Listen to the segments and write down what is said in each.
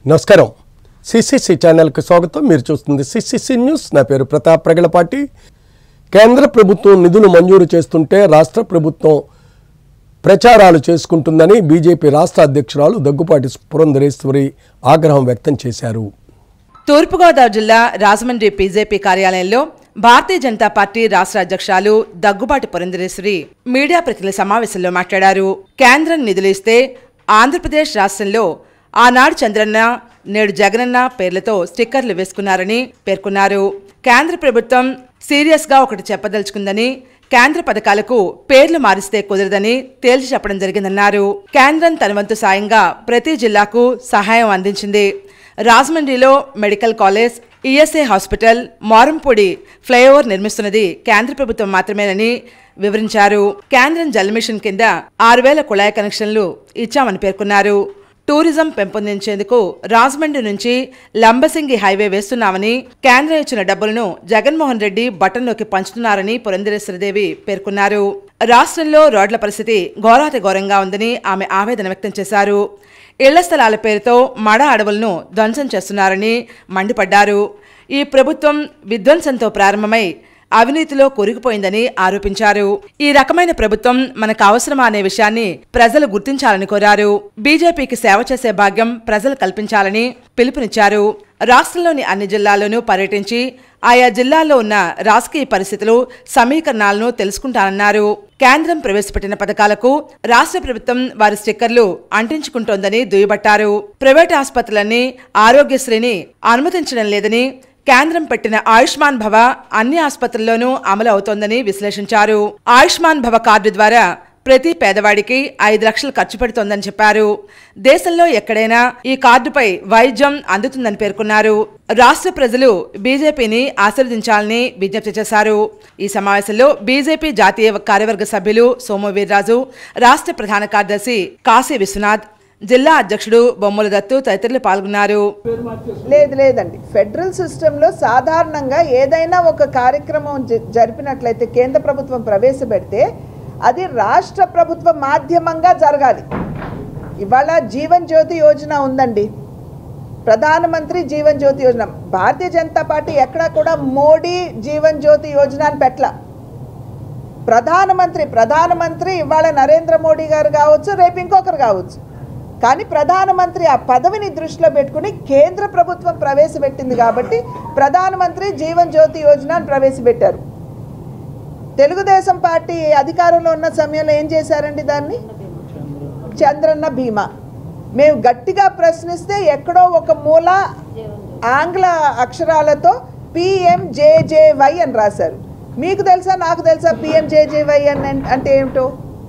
నమస్కారం సిసిసి ఛానల్కి స్వాగతం మీరు చూస్తుంది సిసిసి న్యూస్ నా పేరు ప్రతాప్ ప్రగలపాటి కేంద్ర ప్రభుత్వం నిధులు మంజూరు చేస్తుంటే రాష్ట్ర ప్రభుత్వం ప్రచారాలు చేసుకుంటుందని బీజేపీ రాష్ట్ర అధ్యక్షురాలు దగ్గుపాటి పురంధరేశ్వరి ఆగ్రహం వ్యక్తం చేశారు తూర్పుగోదావరి జిల్లా రాజమండ్రి బీజేపీ కార్యాలయంలో భారతీయ జనతా పార్టీ రాష్ట్ర అధ్యక్షురాలు దగ్గుబాటి పురంధరేశ్వరి మీడియా ప్రతినిధుల సమావేశంలో మాట్లాడారు కేంద్రం నిధులు ఇస్తే ఆంధ్రప్రదేశ్ రాష్ట్రంలో ఆనాడు చంద్రన్న నేడు జగనన్న పేర్లతో స్టిక్కర్లు వేసుకున్నారని పేర్కొన్నారు కేంద్ర ప్రభుత్వం సీరియస్ గా ఒకటి చెప్పదలుచుకుందని కేంద్ర పథకాలకు పేర్లు మారిస్తే కుదరదని తేల్చి చెప్పడం జరిగిందన్నారు కేంద్రం తన వంతు సాయంగా ప్రతి జిల్లాకు సహాయం అందించింది రాజమండ్రిలో medical college ESI hospital Marampudi flyover నిర్మిస్తున్నది కేంద్ర ప్రభుత్వం మాత్రమేనని వివరించారు కేంద్రం జల్ మిషన్ కింద ఆరు వేల కుళాయి కనెక్షన్లు ఇచ్చామని పేర్కొన్నారు టూరిజం పెంపొందించేందుకు రాజమండ్రి నుంచి లంబసింగి హైవే వేస్తున్నామని కేంద్రం ఇచ్చిన డబ్బులను జగన్మోహన్ రెడ్డి బటన్లోకి పంచుతున్నారని పురంధరేశ్వరదేవి పేర్కొన్నారు రాష్ట్రంలో రోడ్ల పరిస్థితి ఘోరాతి ఘోరంగా ఉందని ఆమె ఆవేదన వ్యక్తం చేశారు ఇళ్ల స్థలాల పేరుతో మడ అడవులను ధ్వంసం చేస్తున్నారని మండిపడ్డారు ఈ ప్రభుత్వం విధ్వంసంతో ప్రారంభమై అవినీతిలో కొరిగిపోయిందని ఆరోపించారు ఈ రకమైన ప్రభుత్వం మనకు అవసరమా అనే విషయాన్ని ప్రజలు గుర్తించాలని కోరారు బీజేపీకి సేవ చేసే భాగ్యం ప్రజలు కల్పించాలని పిలుపునిచ్చారు రాష్ట్రంలోని అన్ని జిల్లాల్లోనూ పర్యటించి ఆయా జిల్లాల్లో ఉన్న రాజకీయ పరిస్థితులు సమీకరణాలను తెలుసుకుంటానన్నారు కేంద్రం ప్రవేశపెట్టిన పథకాలకు రాష్ట్ర ప్రభుత్వం వారి స్టిక్కర్లు అంటించుకుంటోందని దుయ్యబట్టారు ప్రైవేట్ ఆసుపత్రులన్నీ ఆరోగ్యశ్రీని అనుమతించడం లేదని కేంద్రం పెట్టిన ఆయుష్మాన్ భవ అన్ని ఆసుపత్రుల్లోనూ అమలు అవుతోందని విశ్లేషించారు ఆయుష్మాన్ భవ కార్డు ద్వారా ప్రతి పేదవాడికి ఐదు లక్షలు ఖర్చు పెడుతోందని చెప్పారు దేశంలో ఎక్కడైనా ఈ కార్డుపై వైద్యం అందుతుందని పేర్కొన్నారు రాష్ట్ర ప్రజలు బీజేపీని ఆశీర్వదించాలని విజ్ఞప్తి చేశారు ఈ సమావేశంలో బీజేపీ జాతీయ కార్యవర్గ సభ్యులు సోము వీర్రాజు రాష్ట్ర ప్రధాన కార్యదర్శి కాశీ విశ్వనాథ్ జిల్లా అధ్యక్షుడు బొమ్మల దత్తు తదితరులు పాల్గొన్నారు లేదు లేదండి ఫెడరల్ సిస్టంలో సాధారణంగా ఏదైనా ఒక కార్యక్రమం జ- జరిపినట్లయితే కేంద్ర ప్రభుత్వం ప్రవేశపెడితే అది రాష్ట్ర ప్రభుత్వ మాధ్యమంగా జరగాలి ఇవాళ జీవన్ జ్యోతి యోజన ఉందండి ప్రధానమంత్రి జీవన్ జ్యోతి యోజన భారతీయ జనతా పార్టీ ఎక్కడా కూడా మోడీ జీవన్ జ్యోతి యోజన అని పెట్టల ప్రధానమంత్రి ప్రధానమంత్రి ఇవాళ నరేంద్ర మోడీ గారు కావచ్చు రేపు ఇంకొకరు కావచ్చు కానీ ప్రధానమంత్రి ఆ పదవిని దృష్టిలో పెట్టుకుని కేంద్ర ప్రభుత్వం ప్రవేశపెట్టింది కాబట్టి ప్రధానమంత్రి జీవన్ జ్యోతి యోజన అని ప్రవేశపెట్టారు తెలుగుదేశం పార్టీ అధికారంలో ఉన్న సమయంలో ఏం చేశారండి దాన్ని చంద్రన్న బీమా మేము గట్టిగా ప్రశ్నిస్తే ఎక్కడో ఒక మూల ఆంగ్ల అక్షరాలతో పిఎంజేజేవై అని రాశారు మీకు తెలుసా నాకు తెలుసా పిఎంజేజేవై అని అంటే ఏమిటో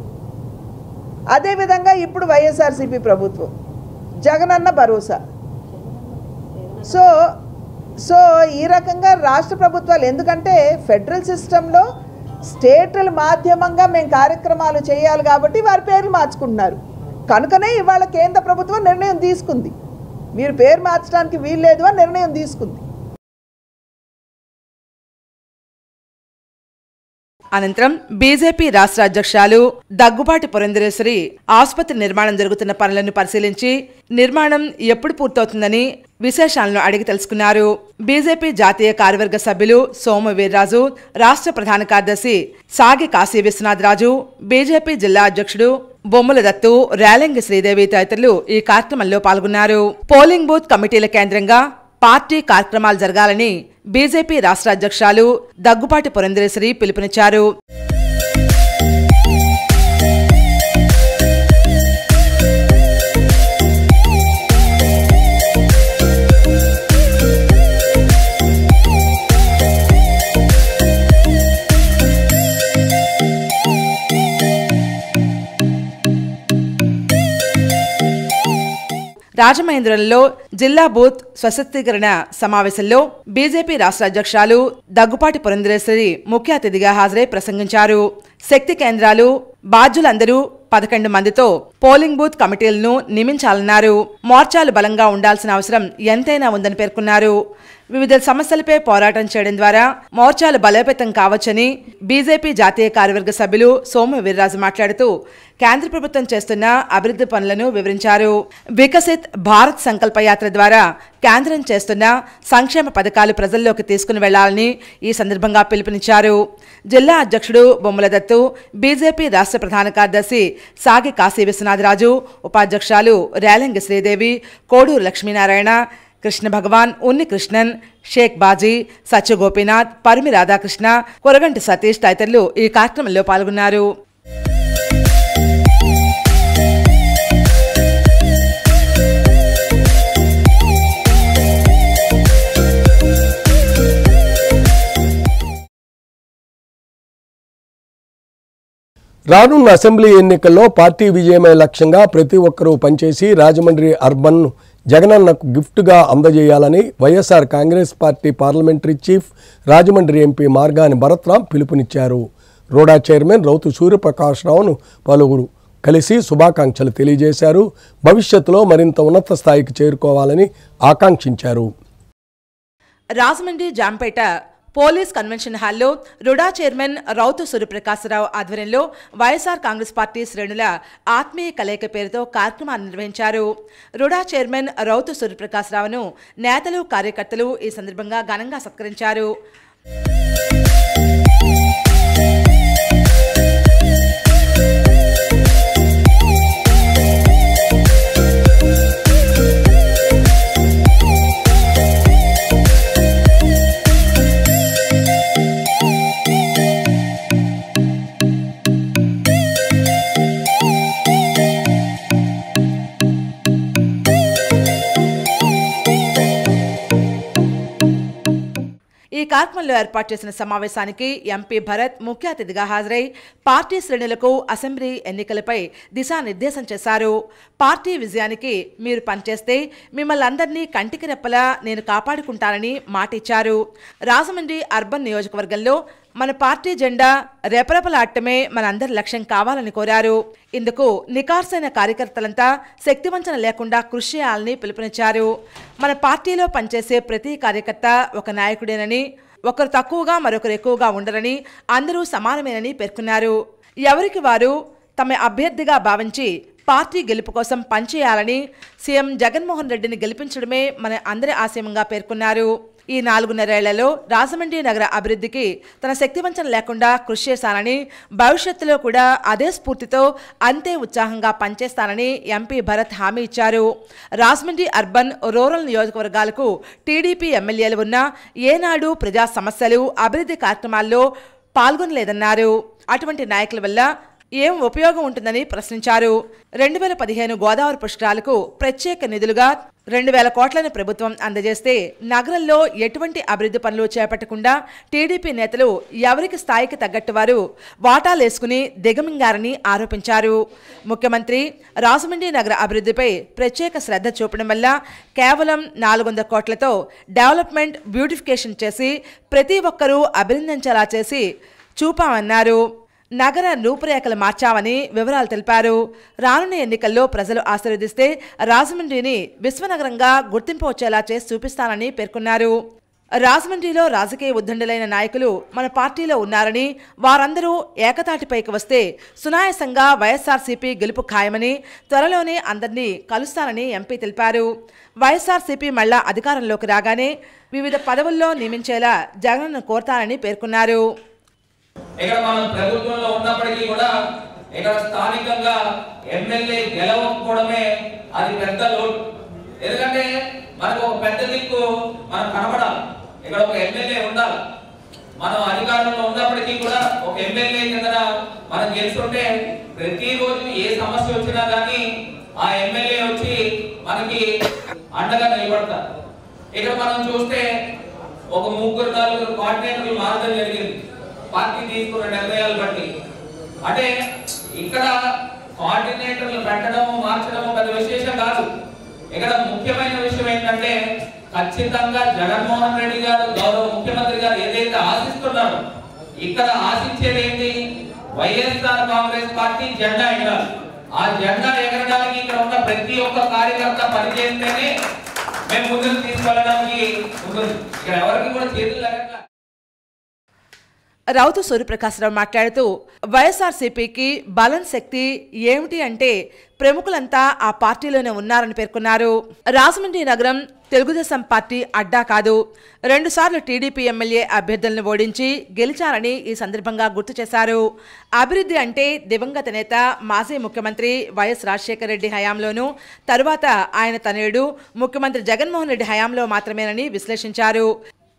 అదేవిధంగా ఇప్పుడు వైఎస్ఆర్సీపీ ప్రభుత్వం జగనన్న భరోసా సో సో ఈ రకంగా రాష్ట్ర ప్రభుత్వాలు ఎందుకంటే ఫెడరల్ సిస్టంలో స్టేట్ల మాధ్యమంగా మేము కార్యక్రమాలు చేయాలి కాబట్టి వారి పేర్లు మార్చుకుంటున్నారు కనుకనే ఇవాళ కేంద్ర ప్రభుత్వం నిర్ణయం తీసుకుంది మీరు పేరు మార్చడానికి వీల్లేదు అని నిర్ణయం తీసుకుంది అనంతరం బీజేపీ రాష్ట్ర అధ్యక్షురాలు దగ్గుబాటి పురంధరేశ్వరి ఆసుపత్రి నిర్మాణం జరుగుతున్న పనులను పరిశీలించి నిర్మాణం ఎప్పుడు పూర్తవుతుందని విశేషాలను అడిగి తెలుసుకున్నారు బీజేపీ జాతీయ కార్యవర్గ సభ్యులు సోము వీర్రాజు రాష్ట్ర ప్రధాన కార్యదర్శి సాగి కాశీ విశ్వనాథ్ రాజు బీజేపీ జిల్లా అధ్యక్షుడు బొమ్మల దత్తు రేలంగి శ్రీదేవి తదితరులు ఈ కార్యక్రమంలో పాల్గొన్నారు పోలింగ్ బూత్ కమిటీల కేంద్రంగా పార్టీ కార్యక్రమాలు జరగాలని బీజేపీ రాష్ట్ర అధ్యక్షురాలు దగ్గుపాటి పురంధరేశ్వరి పిలుపునిచ్చారు రాజమహేంద్రంలో జిల్లా బూత్ స్వశక్తీకరణ సమావేశంలో బీజేపీ రాష్ట్ర అధ్యక్షురాలు దగ్గుపాటి పురంధరేశ్వరి ముఖ్య అతిథిగా హాజరై ప్రసంగించారు శక్తి కేంద్రాలు బాధ్యులందరూ పదకొండు మందితో పోలింగ్ బూత్ కమిటీలను నియమించాలన్నారు మోర్చాలు బలంగా ఉండాల్సిన అవసరం ఎంతైనా ఉందని పేర్కొన్నారు వివిధ సమస్యలపై పోరాటం చేయడం ద్వారా మోర్చాలు బలోపేతం కావచ్చని బీజేపీ జాతీయ కార్యవర్గ సభ్యులు సోము వీర్రాజు మాట్లాడుతూ కేంద్ర ప్రభుత్వం చేస్తున్న అభివృద్ధి పనులను వివరించారు వికసిత్ భారత్ సంకల్ప యాత్ర ద్వారా కేంద్రం చేస్తున్న సంక్షేమ పథకాలు ప్రజల్లోకి తీసుకుని వెళ్లాలని ఈ సందర్భంగా పిలుపునిచ్చారు జిల్లా అధ్యక్షుడు బొమ్మల దత్తు బీజేపీ రాష్ట్ర ప్రధాన కార్యదర్శి సాగి కాశీ విశ్వనాథరాజు ఉపాధ్యక్షురాలు రేలంగి శ్రీదేవి కోడూరు లక్ష్మీనారాయణ కృష్ణ భగవాన్ ఉన్ని కృష్ణన్ షేక్ బాజీ సత్య గోపీనాథ్ పరిమి రాధాకృష్ణ కొరగంటి సతీష్ తదితరులు ఈ కార్యక్రమంలో పాల్గొన్నారు రానున్న అసెంబ్లీ ఎన్నికల్లో పార్టీ విజయమే లక్ష్యంగా ప్రతి ఒక్కరూ పనిచేసి రాజమండ్రి అర్బన్ జగనన్నకు గిఫ్ట్గా అందజేయాలని YSR Congress party parliamentary chief Rajahmundry MP Margani Bharatram పిలుపునిచ్చారు రోడా చైర్మన్ రౌతు సూర్యప్రకాశ్రావును పలువురు కలిసి శుభాకాంక్షలు తెలియజేశారు భవిష్యత్తులో మరింత ఉన్నత స్థాయికి చేరుకోవాలని ఆకాంక్షించారు రాజమండ్రి జాంపేట పోలీస్ కన్వెన్షన్ హాల్లో రుడా చైర్మన్ రౌతు సూర్యప్రకాశరావు ఆధ్వర్యంలో వైఎస్ఆర్ కాంగ్రెస్ పార్టీ శ్రేణుల ఆత్మీయ కలయిక పేరుతో కార్యక్రమాన్ని నిర్వహించారు రుడా చైర్మన్ రౌతు సూర్యప్రకాశరావును నేతలు కార్యకర్తలు ఈ సందర్భంగా ఘనంగా సత్కరించారు ఈ కార్యక్రమంలో ఏర్పాటు చేసిన సమావేశానికి ఎంపీ భరత్ ముఖ్య అతిథిగా హాజరై పార్టీ శ్రేణులకు అసెంబ్లీ ఎన్నికలపై దిశానిర్దేశం చేశారు పార్టీ విజయానికి మీరు పనిచేస్తే మిమ్మల్ని అందరినీ కంటికి రెప్పలా నేను కాపాడుకుంటానని మాట ఇచ్చారు రాజమండ్రి అర్బన్ నియోజకవర్గంలో మన పార్టీ జెండా రెపరెపలాడటమే మనందరి లక్ష్యం కావాలని కోరారు ఇందుకు నికార్సైన కార్యకర్తలంతా శక్తివంచన లేకుండా కృషి చేయాలని పిలుపునిచ్చారు మన పార్టీలో పనిచేసే ప్రతి కార్యకర్త ఒక నాయకుడేనని ఒకరు తక్కువగా మరొకరు ఎక్కువగా ఉండరని అందరూ సమానమేనని పేర్కొన్నారు ఎవరికి వారు తమ అభ్యర్థిగా భావించి పార్టీ గెలుపు కోసం పనిచేయాలని సీఎం జగన్మోహన్ రెడ్డిని గెలిపించడమే మన అందరి ఆశయంగా పేర్కొన్నారు ఈ నాలుగున్నరేళ్లలో రాజమండ్రి నగర అభివృద్ధికి తన శక్తివంచన లేకుండా కృషి చేశానని భవిష్యత్తులో కూడా అదే స్ఫూర్తితో అంతే ఉత్సాహంగా పనిచేస్తానని ఎంపీ భరత్ హామీ ఇచ్చారు రాజమండ్రి అర్బన్ రూరల్ నియోజకవర్గాలకు టీడీపీ ఎమ్మెల్యేలు ఉన్న ఏనాడు ప్రజా సమస్యలు అభివృద్ధి కార్యక్రమాల్లో పాల్గొనలేదన్నారు అటువంటి నాయకుల వల్ల ఏం ఉపయోగం ఉంటుందని ప్రశ్నించారు రెండు వేల పదిహేను గోదావరి పుష్కరాలకు ప్రత్యేక నిధులుగా రెండు వేల కోట్లను ప్రభుత్వం అందజేస్తే నగరంలో ఎటువంటి అభివృద్ధి పనులు చేపట్టకుండా టీడీపీ నేతలు ఎవరికి స్థాయికి తగ్గట్టు వారు వాటాలేసుకుని దిగమింగారని ఆరోపించారు ముఖ్యమంత్రి రాజమండ్రి నగర అభివృద్ధిపై ప్రత్యేక శ్రద్ధ చూపడం వల్ల కేవలం నాలుగు వందల కోట్లతో డెవలప్మెంట్ బ్యూటిఫికేషన్ చేసి ప్రతి ఒక్కరూ అభినందించేలా చేసి చూపామన్నారు నగర రూపురేఖలు మార్చామని వివరాలు తెలిపారు రానున్న ఎన్నికల్లో ప్రజలు ఆశీర్వదిస్తే రాజమండ్రిని విశ్వనగరంగా గుర్తింపు వచ్చేలా చేసి చూపిస్తానని పేర్కొన్నారు రాజమండ్రిలో రాజకీయ ఉద్దండులైన నాయకులు మన పార్టీలో ఉన్నారని వారందరూ ఏకతాటిపైకి వస్తే సునాయాసంగా వైఎస్ఆర్సీపీ గెలుపు ఖాయమని త్వరలోనే అందరినీ కలుస్తానని ఎంపీ తెలిపారు వైఎస్ఆర్సీపీ మళ్ళా అధికారంలోకి రాగానే వివిధ పదవుల్లో నియమించేలా జగన్ను కోరతానని పేర్కొన్నారు ఇక్కడ మనం ప్రభుత్వంలో ఉన్నప్పటికీ కూడా ఇక్కడ స్థానికంగా ఎమ్మెల్యే గెలవకపోవడమే అది పెద్ద లోటు ఎందుకంటే మనకు ఒక పెద్ద దిక్కు మనం కనపడాలి ఇక్కడ ఒక ఎమ్మెల్యే ఉండాలి మనం అధికారంలో ఉన్నప్పటికీ కూడా ఒక ఎమ్మెల్యే కింద మనం గెలుస్తుంటే ప్రతిరోజు ఏ సమస్య వచ్చినా కానీ ఆ ఎమ్మెల్యే వచ్చి మనకి అండగా నిలబడతారు ఇక్కడ మనం చూస్తే ఒక ముగ్గురు నలుగురు కోఆర్డినేటర్లు మారడం జరిగింది పార్టీ తీసుకున్న నిర్ణయాలు బట్టి అంటే ఇక్కడ కోఆర్డినేటర్లు పెట్టడము మార్చడము పెద్ద విశేషం కాదు ఇక్కడ ముఖ్యమైన విషయం ఏంటంటే ఖచ్చితంగా జగన్మోహన్ రెడ్డి గారు గౌరవ ముఖ్యమంత్రి గారు ఏదైతే ఆశిస్తున్నారో ఇక్కడ ఆశించేది ఏంటి వైఎస్ఆర్ కాంగ్రెస్ పార్టీ జెండా ఎగరాలి ఆ జెండా ఎగరడానికి ఇక్కడ ఉన్న ప్రతి ఒక్క కార్యకర్త పనిచేస్తేనే మేము ముందుకు తీసుకెళ్ళడానికి ముందుకు ఉంటుంది ఇక్కడ ఎవరికి కూడా చేతులు లేకట్లా రౌతు సూర్యప్రకాశ్రావు మాట్లాడుతూ వైఎస్ఆర్సీపీకి బలం శక్తి ఏమిటి అంటే ప్రముఖులంతా ఆ పార్టీలోనే ఉన్నారని పేర్కొన్నారు రాజమండ్రి నగరం తెలుగుదేశం పార్టీ అడ్డా కాదు రెండుసార్లు టీడీపీ ఎమ్మెల్యే అభ్యర్థులను ఓడించి గెలిచారని ఈ సందర్భంగా గుర్తు చేశారు అభివృద్ధి అంటే దివంగత నేత మాజీ ముఖ్యమంత్రి వైఎస్ రాజశేఖర రెడ్డి హయాంలోనూ తరువాత ఆయన తనయుడు ముఖ్యమంత్రి జగన్మోహన్ రెడ్డి హయాంలో మాత్రమేనని విశ్లేషించారు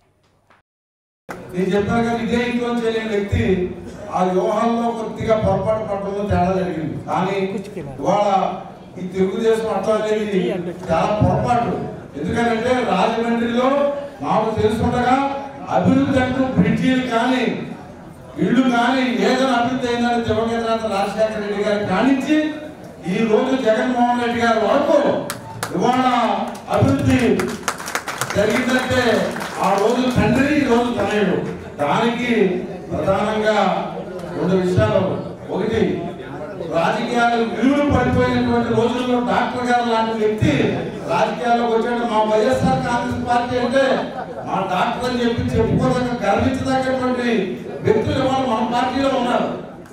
నేను చెప్పాను కానీ ఇదే ఇంట్లో చేయలేని వ్యక్తి ఆ వ్యవహారంలో కొద్దిగా పొరపాటు పడడంలో తేడా జరిగింది కానీ ఇవాళ ఈ తెలుగుదేశం అట్లా అనేది చాలా పొరపాటు ఎందుకంటే రాజమండ్రిలో నాకు తెలుసుకుండగా అభివృద్ధి అంటూ బ్రిడ్జీలు కానీ ఇళ్ళు కానీ ఏదైనా అభివృద్ధి అయిందని దివంగత రాజశేఖర రెడ్డి గారు కానించి ఈ రోజు జగన్మోహన్ రెడ్డి గారి వరకు ఇవాళ అభివృద్ధి జరిగిందంటే ఆ రోజు తండ్రి ఈ రోజు తనయుడు దానికి ప్రధానంగా రెండు విషయాలు ఒకటి రాజకీయాలు విలువలు పడిపోయినటువంటి రోజుల్లో డాక్టర్ గారు లాంటి వ్యక్తి రాజకీయాల్లోకి వచ్చాడు మా వైఎస్ఆర్ కాంగ్రెస్ పార్టీ అంటే మా డాక్టర్ అని చెప్పి చెప్పుకోదగ్గ గర్వించదగ్గటువంటి వ్యక్తులు ఇవాళ మన పార్టీలో ఉన్నారు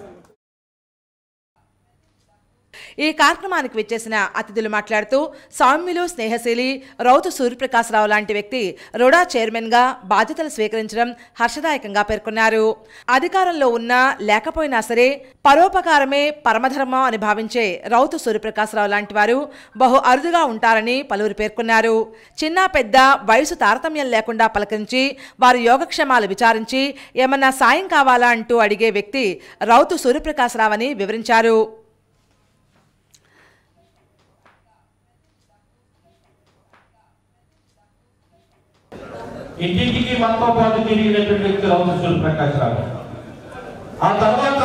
ఈ కార్యక్రమానికి విచ్చేసిన అతిథులు మాట్లాడుతూ సౌమ్యులు స్నేహశీలి రౌతు సూర్యప్రకాశ్రావు లాంటి వ్యక్తి రుడా చైర్మన్ గా బాధ్యతలు స్వీకరించడం హర్షదాయకంగా పేర్కొన్నారు అధికారంలో ఉన్నా లేకపోయినా సరే పరోపకారమే పరమధర్మం అని భావించే రౌతు సూర్యప్రకాశ్రావు లాంటి వారు బహు అరుదుగా ఉంటారని పలువురు పేర్కొన్నారు చిన్న పెద్ద వయసు తారతమ్యం లేకుండా పలకరించి వారి యోగక్షేమాలు విచారించి ఏమన్నా సాయం కావాలా అంటూ అడిగే వ్యక్తి రౌతు సూర్యప్రకాశ్రావు అని వివరించారు ఇంటింటికి మనతో పాటు తిరిగినటువంటి వ్యక్తి రౌతు సూర్యప్రకాష్ రావు ఆ తర్వాత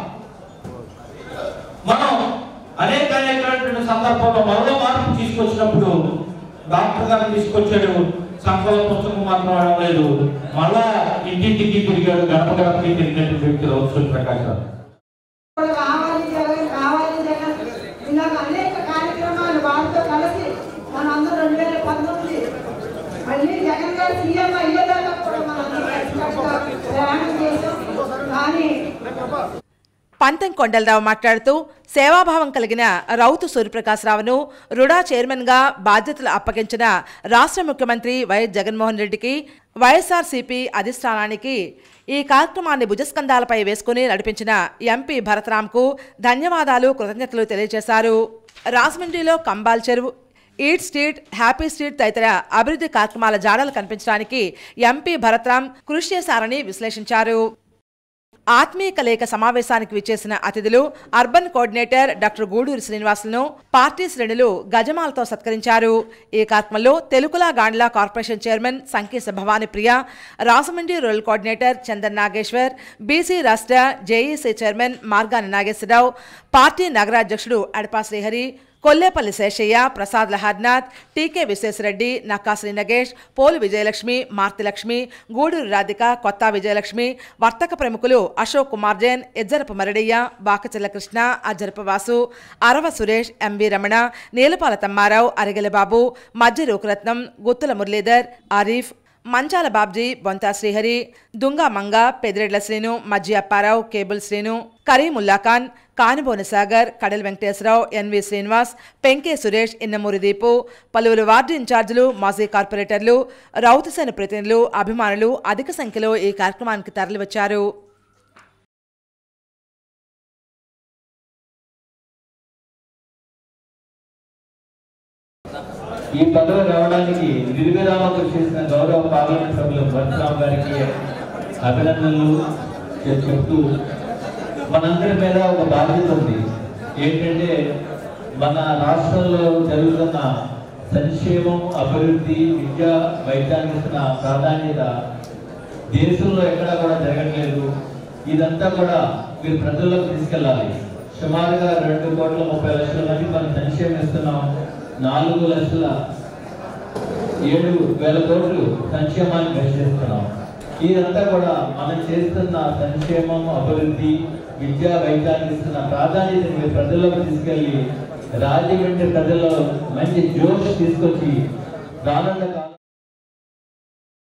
మనం అనేక అనేకమైనటువంటి సందర్భంలో మరో మార్పు తీసుకొచ్చినప్పుడు డాక్టర్ గారు తీసుకొచ్చాడు సంకల్ప పుస్తకం మాత్రం అడగలేదు మళ్ళా ఇంటింటికి తిరిగాడు గడప గడపకి తిరిగినటువంటి వ్యక్తి రౌతు సూర్యప్రకాష్ రావు కావాలి జగన్ కావాలి జగన్ ఇలాగ అనేక కార్యక్రమాలు వారితో కలిసి మనందరం రెండు వేల పంతొమ్మిది మళ్ళీ జగన్ గారు సీఎం అయ్యేదాకా కూడా మనందరం కలిసికట్టుగా ప్రయాణం చేశాం కానీ పంతం కొండలరావు మాట్లాడుతూ సేవాభావం కలిగిన రౌతు సూర్యప్రకాశ్రావును రుడా చైర్మన్గా బాధ్యతలు అప్పగించిన రాష్ట్ర ముఖ్యమంత్రి వైఎస్ జగన్మోహన్ రెడ్డికి వైఎస్ఆర్సీపీ అధిష్టానానికి ఈ కార్యక్రమాన్ని భుజస్కంధాలపై వేసుకుని నడిపించిన ఎంపీ భరతరాంకు ధన్యవాదాలు కృతజ్ఞతలు తెలియజేశారు రాజమండ్రిలో కంబాల్ చెరువు ఈట్ స్ట్రీట్ హ్యాపీ స్ట్రీట్ తదితర అభివృద్ధి కార్యక్రమాల జాడలు కనిపించడానికి ఎంపీ భరత్రాం కృషి చేశారని విశ్లేషించారు ఆత్మీయ కలయిక సమావేశానికి విచ్చేసిన అతిథులు అర్బన్ కోఆర్డినేటర్ డాక్టర్ గూడూరి శ్రీనివాసులను పార్టీ శ్రేణులు గజమాలతో సత్కరించారు ఈ కార్యక్రమంలో తెలుగులా Gandla corporation chairman Sankisa Bhavani Priya Rajahmundry rural coordinator Chandan Nageswar BC రాష్ట్ర JEC chairman Margani Nageswararao party నగరాధ్యక్షుడు అడపా శ్రీహరి కొల్లేపల్లి శేషయ్య ప్రసాద్ లహర్నాథ్ టీకే విశ్వేశ్వరరెడ్డి నక్కాశ్రీ నగేష్ పోలు విజయలక్ష్మి మార్తిలక్ష్మి గూడూరు రాధిక కొత్త విజయలక్ష్మి వర్తక ప్రముఖులు అశోక్ కుమార్ జైన్ ఎజ్జరపు మరడయ్య బాకచెల్ల కృష్ణ అజ్జరపు వాసు అరవ సురేష్ ఎంవి రమణ నీలపాల తమ్మారావు అరిగెల బాబు మధ్య రూకరత్నం గుత్తుల మురళీధర్ ఆరిఫ్ మంచాల బాబ్జీ బొంతా శ్రీహరి దుంగా మంగ పెదిరెడ్ల శ్రీను మజ్జి అప్పారావు కేబుల్ శ్రీను కరీముల్లా ఖాన్ కానిబోని సాగర్ కడల్ వెంకటేశ్వరరావు ఎన్వి శ్రీనివాస్ పెంకే సురేష్ ఇన్నమూరి దీపు పలువురు వార్డు ఇన్ఛార్జీలు మాజీ కార్పొరేటర్లు రౌతుసేన ప్రతినిధులు అభిమానులు అధిక సంఖ్యలో ఈ కార్యక్రమానికి తరలివచ్చారు ఈ పదవి రావడానికి నిర్విరామంగా చేసిన గౌరవ పార్లమెంట్ సభ్యులు భరతరామ్ గారికి అభినందనలు చెప్తూ మనందరి మీద ఒక బాధ్యత ఉంది ఏంటంటే మన రాష్ట్రంలో జరుగుతున్న సంక్షేమం అభివృద్ధి విద్య వైద్యానికి ఇస్తున్న ప్రాధాన్యత దేశంలో ఎక్కడా కూడా జరగట్లేదు ఇదంతా కూడా మీరు ప్రజల్లోకి తీసుకెళ్ళాలి సుమారుగా రెండు కోట్ల ముప్పై లక్షల మంది మనం సంక్షేమం ఇస్తున్నాం నాలుగు లక్షల ఏడు వేల కోట్లు సంక్షేమాన్ని ప్రశ్నిస్తున్నాం ఇదంతా కూడా మనం చేస్తున్న సంక్షేమం అభివృద్ధి విద్యా వైద్యానికి ఇస్తున్న ప్రాధాన్యతని మీరు ప్రజల్లోకి తీసుకెళ్ళి రాజమండ్రి ప్రజల్లో మంచి జోష్ తీసుకొచ్చి రానున్న కాలం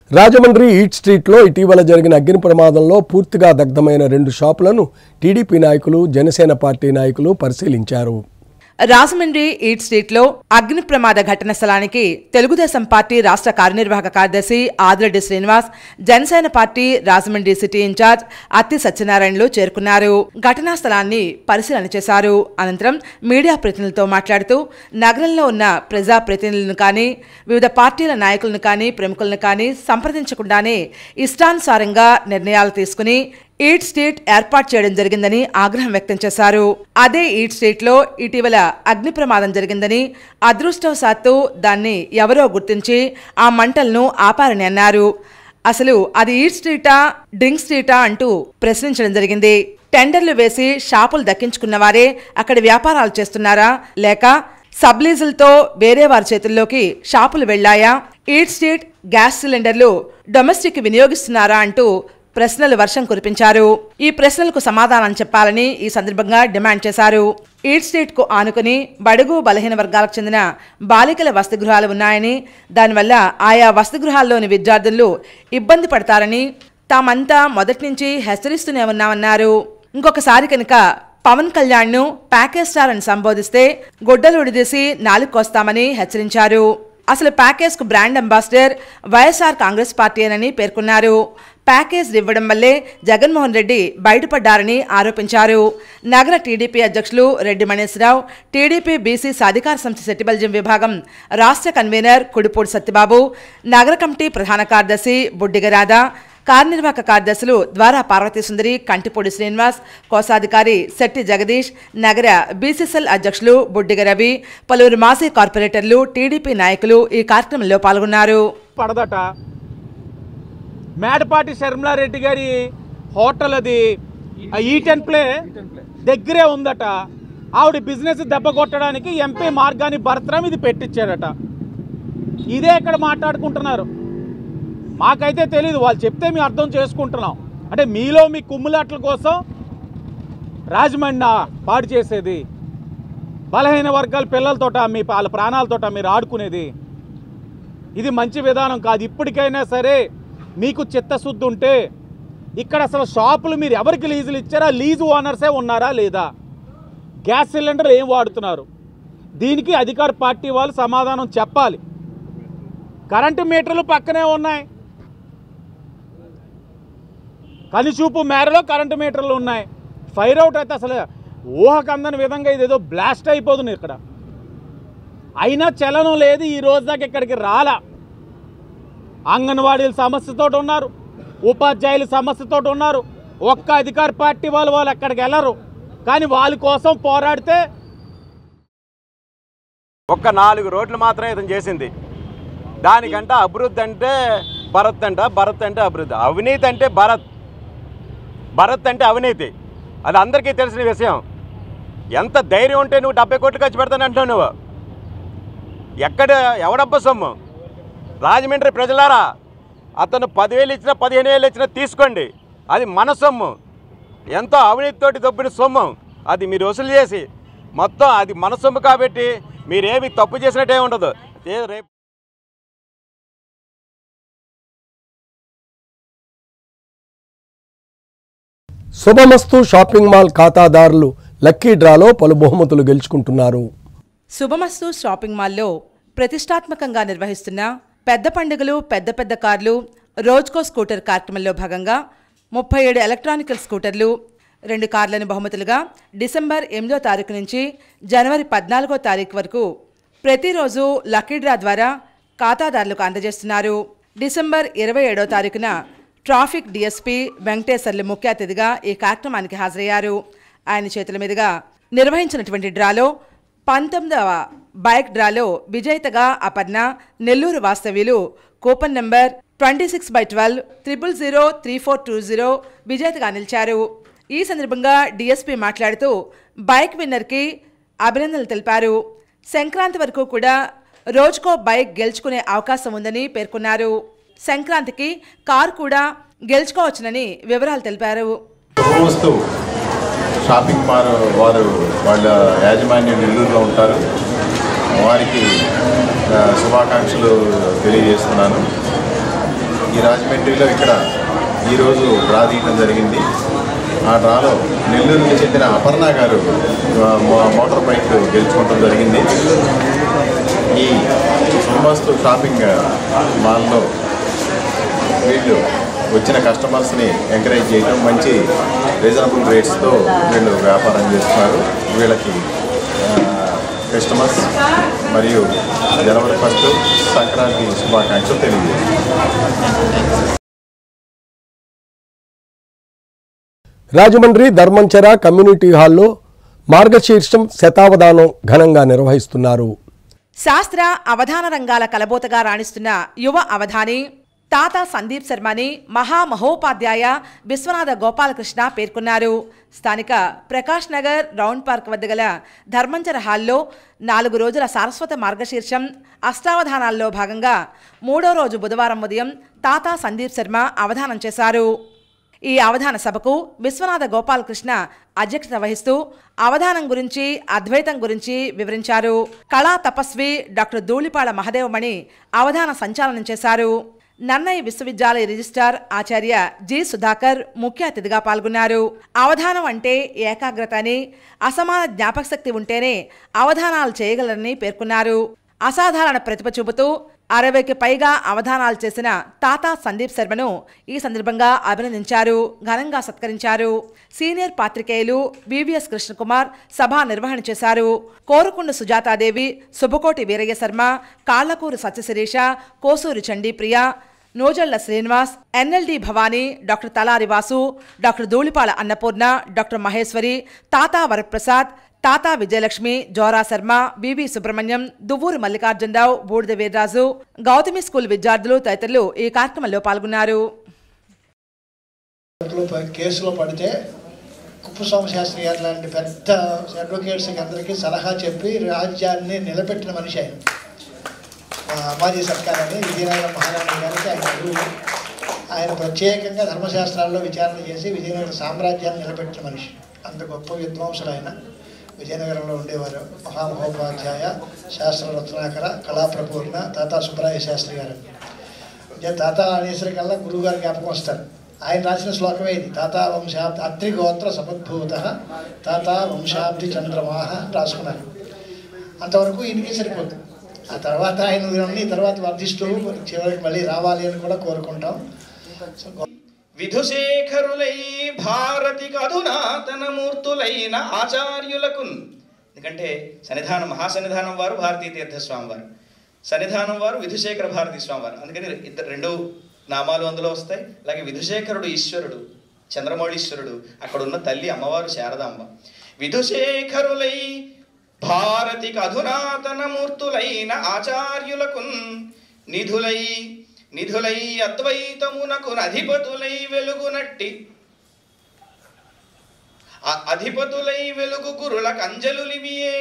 రాజమండ్రి ఈట్ స్ట్రీట్లో ఇటీవల జరిగిన అగ్ని ప్రమాదంలో పూర్తిగా దగ్ధమైన రెండు షాపులను టీడీపీ నాయకులు జనసేన పార్టీ నాయకులు పరిశీలించారు రాజమండ్రి ఈట్ స్ట్రీట్లో అగ్ని ప్రమాద ఘటన స్థలానికి తెలుగుదేశం పార్టీ రాష్ట్ర కార్యనిర్వాహక కార్యదర్శి Adireddy Srinivas Janasena party Rajahmundry city in-charge Atti సత్యనారాయణలు చేరుకున్నారు ఘటనా స్థలాన్ని పరిశీలన చేశారు అనంతరం మీడియా ప్రతినిధులతో మాట్లాడుతూ నగరంలో ఉన్న ప్రజా ప్రతినిధులను కానీ వివిధ పార్టీల నాయకులను కానీ ప్రముఖులను కానీ సంప్రదించకుండానే ఇష్టానుసారంగా నిర్ణయాలు తీసుకుని ఈట్ స్ట్రీట్ ఏర్పాటు చేయడం జరిగిందని ఆగ్రహం వ్యక్తం చేశారు అదే ఈట్ స్ట్రీట్లో ఇటీవల అగ్ని ప్రమాదం జరిగిందని అదృష్టవశాత్తు దాన్ని ఎవరో గుర్తించి ఆ మంటలను ఆపారని అన్నారు అసలు అది ఈట్ స్ట్రీటా డ్రింక్ స్ట్రీటా అంటూ ప్రశ్నించడం జరిగింది టెండర్లు వేసి షాపులు దక్కించుకున్న వారే అక్కడ వ్యాపారాలు చేస్తున్నారా లేక సబ్లీజులతో వేరే వారి చేతుల్లోకి షాపులు వెళ్ళాయా ఈట్ స్ట్రీట్ గ్యాస్ సిలిండర్లు డొమెస్టిక్ వినియోగిస్తున్నారా అంటూ ప్రశ్నలు వర్షం కురిపించారు ఈ ప్రశ్నలకు సమాధానం చెప్పాలని ఈ సందర్భంగా డిమాండ్ చేశారు ఈట్ స్ట్రీట్ కు ఆనుకుని బడుగు బలహీన వర్గాలకు చెందిన బాలికల వసతి గృహాలు ఉన్నాయని దానివల్ల ఆయా వసతి గృహాల్లోని విద్యార్థులు ఇబ్బంది పడతారని తామంతా మొదటి నుంచి హెచ్చరిస్తూనే ఉన్నామన్నారు ఇంకొకసారి కనుక పవన్ కళ్యాణ్ను ప్యాకేజ్ స్టార్ అని సంబోధిస్తే గొడ్డలు ఉడిదీసి నాలుగు కోస్తామని హెచ్చరించారు అసలు ప్యాకేజ్కు బ్రాండ్ అంబాసిడర్ వైఎస్ఆర్ కాంగ్రెస్ పార్టీనని పేర్కొన్నారు ప్యాకేజ్ ఇవ్వడం వల్లే జగన్మోహన్ రెడ్డి బయటపడ్డారని ఆరోపించారు నగర టీడీపీ అధ్యక్షులు రెడ్డి మణేశ్వరరావు టీడీపీ బీసీ సాధికార సంస్థ సెటిబల్జిం విభాగం రాష్ట్ర కన్వీనర్ కుడిపూడి సత్యబాబు నగర కమిటీ ప్రధాన కార్యదర్శి బుడ్డిగరాధ కార్యనిర్వాహక కార్యదర్శులు ద్వారా పార్వతీ సుందరి కంటిపూడి శ్రీనివాస్ కోశాధికారి శెట్టి జగదీష్ నగర బీసీసీఎల్ అధ్యక్షులు బుడ్డిగ రవి పలువురు మాజీ కార్పొరేటర్లు టీడీపీ నాయకులు ఈ కార్యక్రమంలో పాల్గొన్నారు పడదట మేడపాటి శర్మలారెడ్డి గారి హోటల్ అది ఆ ఈట్ అండ్ ప్లే దగ్గరే ఉందట ఆవిడ బిజినెస్ దెబ్బ కొట్టడానికి ఎంపీ మార్గాన్ని భర్తరం ఇది పెట్టించారట ఇదే ఇక్కడ మాట్లాడుకుంటున్నారు మాకైతే తెలియదు వాళ్ళు చెప్తే మేము అర్థం చేసుకుంటున్నాం అంటే మీలో మీ కుమ్ములాట్ల కోసం రాజమండ్రి పాడు చేసేది బలహీన వర్గాల పిల్లలతోట మీ వాళ్ళ ప్రాణాలతోట మీరు ఆడుకునేది ఇది మంచి విధానం కాదు ఇప్పటికైనా సరే మీకు చిత్తశుద్ధి ఉంటే ఇక్కడ అసలు షాపులు మీరు ఎవరికి లీజులు ఇచ్చారా లీజు ఓనర్సే ఉన్నారా లేదా గ్యాస్ సిలిండర్ ఏం వాడుతున్నారు దీనికి అధికార పార్టీ వాళ్ళు సమాధానం చెప్పాలి కరెంటు మీటర్లు పక్కనే ఉన్నాయి కనిచూపు మేరలో కరెంటు మీటర్లు ఉన్నాయి ఫైర్ అవుట్ అయితే అసలు ఊహకు అందని విధంగా ఇదేదో బ్లాస్ట్ అయిపోతుంది ఇక్కడ అయినా చలనం లేదు ఈ రోజు దాకా ఇక్కడికి రాలా అంగన్వాడీల సమస్యతో ఉన్నారు ఉపాధ్యాయుల సమస్యతో ఉన్నారు ఒక్క అధికార పార్టీ వాళ్ళు వాళ్ళు అక్కడికి వెళ్ళరు కానీ వాళ్ళ కోసం పోరాడితే ఒక్క నాలుగు రోడ్లు మాత్రమే ఇతను చేసింది దానికంటే అభివృద్ధి అంటే భరత్ అంట భరత్ అంటే అభివృద్ధి అవినీతి అంటే భరత్ భరత్ అంటే అవినీతి అది అందరికీ తెలిసిన విషయం ఎంత ధైర్యం ఉంటే నువ్వు డెబ్బై కోట్లు ఖర్చు పెడతానంటున్నావు నువ్వు ఎక్కడ ఎవడబ్బ సొమ్ము రాజమండ్రి ప్రజలారా అతను పదివేలు ఇచ్చినా పదిహేను వేలు ఇచ్చినా తీసుకోండి అది మన సొమ్ము ఎంతో అవినీతితోటి దొబ్బిన సొమ్ము అది మీరు వసూలు చేసి మొత్తం అది మన సొమ్ము కాబట్టి మీరేమి తప్పు చేసినట్టే ఉండదు ఏ రేపు శుభమస్తు షాపింగ్ మాల్ ఖాతాదారులు లక్కీ డ్రాలో పలు బహుమతులు గెలుచుకుంటున్నారు శుభమస్తు షాపింగ్ మాల్లో ప్రతిష్టాత్మకంగా నిర్వహిస్తున్న పెద్ద పండుగలు పెద్ద పెద్ద కార్లు రోజుకో స్కూటర్ కార్యక్రమంలో భాగంగా ముప్పై ఏడు ఎలక్ట్రానికల్ స్కూటర్లు రెండు కార్లను బహుమతులుగా డిసెంబర్ ఎనిమిదో తారీఖు నుంచి జనవరి పద్నాలుగో తారీఖు వరకు ప్రతిరోజు లక్కీ డ్రా ద్వారా ఖాతాదారులకు అందజేస్తున్నారు డిసెంబర్ ఇరవై ఏడో తారీఖున ట్రాఫిక్ డీఎస్పీ వెంకటేశ్వర్లు ముఖ్య అతిథిగా ఈ కార్యక్రమానికి హాజరయ్యారు ఆయన చేతుల మీదుగా నిర్వహించినటువంటి డ్రాలో పంతొమ్మిదవ బైక్ డ్రాలో విజేతగా అపర్ణ నెల్లూరు వాస్తవ్యులు coupon number twenty six by twelve triple zero three four two zero విజేతగా నిలిచారు ఈ సందర్భంగా డీఎస్పీ మాట్లాడుతూ బైక్ విన్నర్కి అభినందనలు తెలిపారు సంక్రాంతి వరకు కూడా రోజుకో బైక్ గెలుచుకునే అవకాశం ఉందని పేర్కొన్నారు సంక్రాంతికి కారు కూడా గెలుచుకోవచ్చునని వివరాలు తెలిపారు వస్తూ షాపింగ్ మాల్ వారు వాళ్ళ యాజమాన్యం నెల్లూరులో ఉంటారు వారికి ఆ, శుభాకాంక్షలు తెలియజేస్తున్నాను ఈ రాజమండ్రిలో ఇక్కడ ఈరోజు డ్రా తీయడం జరిగింది ఆ డ్రాలో నెల్లూరుకి చెందిన అపర్ణ గారు ఆ, మో- మోటార్ బైక్ గెలుచుకోవడం జరిగింది ఈ సోమవాస్తు షాపింగ్ మాల్లో వీళ్ళు వచ్చిన కస్టమర్స్ని ఎంకరేజ్ చేయడం మంచి రీజనబుల్ రేట్స్తో వీళ్ళు వ్యాపారం చేస్తున్నారు వీళ్ళకి కస్టమర్స్ మరియు జనవరి ఫస్ట్ సంక్రాంతి శుభాకాంక్షలు తెలియజేస్తాం రాజమండ్రి ధర్మంచర కమ్యూనిటీ హాల్లో మార్గశీర్షం శతావధానం ఘనంగా నిర్వహిస్తున్నారు శాస్త్ర అవధాన రంగాల కలబోతగా రాణిస్తున్న యువ అవధాని తాత సందీప్ శర్మని మహామహోపాధ్యాయ విశ్వనాథ గోపాలకృష్ణ పేర్కొన్నారు స్థానిక ప్రకాష్ నగర్ రౌండ్ పార్క్ వద్ద గల ధర్మంచర హాల్లో నాలుగు రోజుల సారస్వత మార్గశీర్షం అష్టావధానాల్లో భాగంగా మూడో రోజు బుధవారం ఉదయం తాత సందీప్ శర్మ అవధానం చేశారు ఈ అవధాన సభకు విశ్వనాథ గోపాలకృష్ణ అధ్యక్షత వహిస్తూ అవధానం గురించి అద్వైతం గురించి వివరించారు కళా తపస్వి డాక్టర్ ధూళిపాళ మహదేవమణి అవధాన సంచాలనం చేశారు నన్నయ్య విశ్వవిద్యాలయ రిజిస్ట్రార్ ఆచార్య జి సుధాకర్ ముఖ్య అతిథిగా పాల్గొన్నారు అవధానం అంటే ఏకాగ్రత అని అసమాన జ్ఞాపకశక్తి ఉంటేనే అవధానాలు చేయగలరని పేర్కొన్నారు అసాధారణ ప్రతిభ చూపుతూ అరవైకి పైగా అవధానాలు చేసిన తాతా సందీప్ శర్మను ఈ సందర్భంగా అభినందించారు ఘనంగా సత్కరించారు సీనియర్ పాత్రికేయులు వివిఎస్ కృష్ణకుమార్ సభ నిర్వహణ చేశారు Korukundu Sujathadevi Subhakoti Veeraiah Sharma Kallakuru Satyasirisha Kosuri Chandipriya Nozalla Srinivas NLD Bhavani doctor Talari Vasu doctor Dhulipala Annapurna doctor Maheswari Tata Varaprasad Tata Vijayalakshmi Jora Sharma VV Subrahmanyam Duvvuru Mallikarjunarao Budida Veerraju Gautami school విద్యార్థులు తదితరులు ఈ కార్యక్రమంలో పాల్గొన్నారు కోర్టులో ప- కేసులో పడితే కుప్పస్వామి శాస్త్రి గారు లాంటి పెద్ద అడ్వకేట్స్కి అందరికీ సలహా చెప్పి రాజ్యాన్ని నిలబెట్టిన మనిషి ఆయన ఆ, మాజీ సర్కార్ అని విజయనగరం మహారాణి గారికి ఆయన గురువు ఆయన ప్రత్యేకంగా ధర్మశాస్త్రాల్లో విచారణ చేసి విజయనగర సామ్రాజ్యాన్ని నిలబెట్టిన మనిషి అంత గొప్ప విద్వాంసులు ఆయన విజయనగరంలో ఉండేవారు మహామహోపాధ్యాయ శాస్త్ర రత్నాకర కళాప్రపూర్ణ తాతా సుబ్బరాయ శాస్త్రి గారు ఇక తాత అనేసరికల్లా గురువు గారు జ్ఞాపకం వస్తారు ఆయన రాసిన శ్లోకమే ఇది తాతా వంశాబ్ది అత్రిగోత్ర సమద్భూత తాతా వంశాబ్ది చంద్రమాహ అని రాసుకున్నారు అంతవరకు ఈయనకి సరిపోతుంది ఆ తర్వాత ఆయన అన్ని తర్వాత వర్ధిస్తూ చివరికి మళ్ళీ రావాలి అని కూడా కోరుకుంటాం సో గొప్ప విధుశేఖరులై భారతికి అధునాతన మూర్తులైన ఆచార్యులకు ఎందుకంటే సన్నిధానం మహాసన్నిధానం వారు భారతీ తీర్థస్వామి వారు సన్నిధానం వారు విధుశేఖర భారతీ స్వామి వారు అందుకని ఇద్దరు రెండు నామాలు అందులో వస్తాయి అలాగే విధుశేఖరుడు ఈశ్వరుడు చంద్రమౌళీశ్వరుడు అక్కడ ఉన్న తల్లి అమ్మవారు శారదాంబ విధుశేఖరులై భారతికి అధునాతన మూర్తులైన ఆచార్యులకు నిధులై నిధులై అద్వైతమునకు అధిపతులై వెలుగునట్టి అ- అధిపతులై వెలుగు గురులకు అంజలులివియే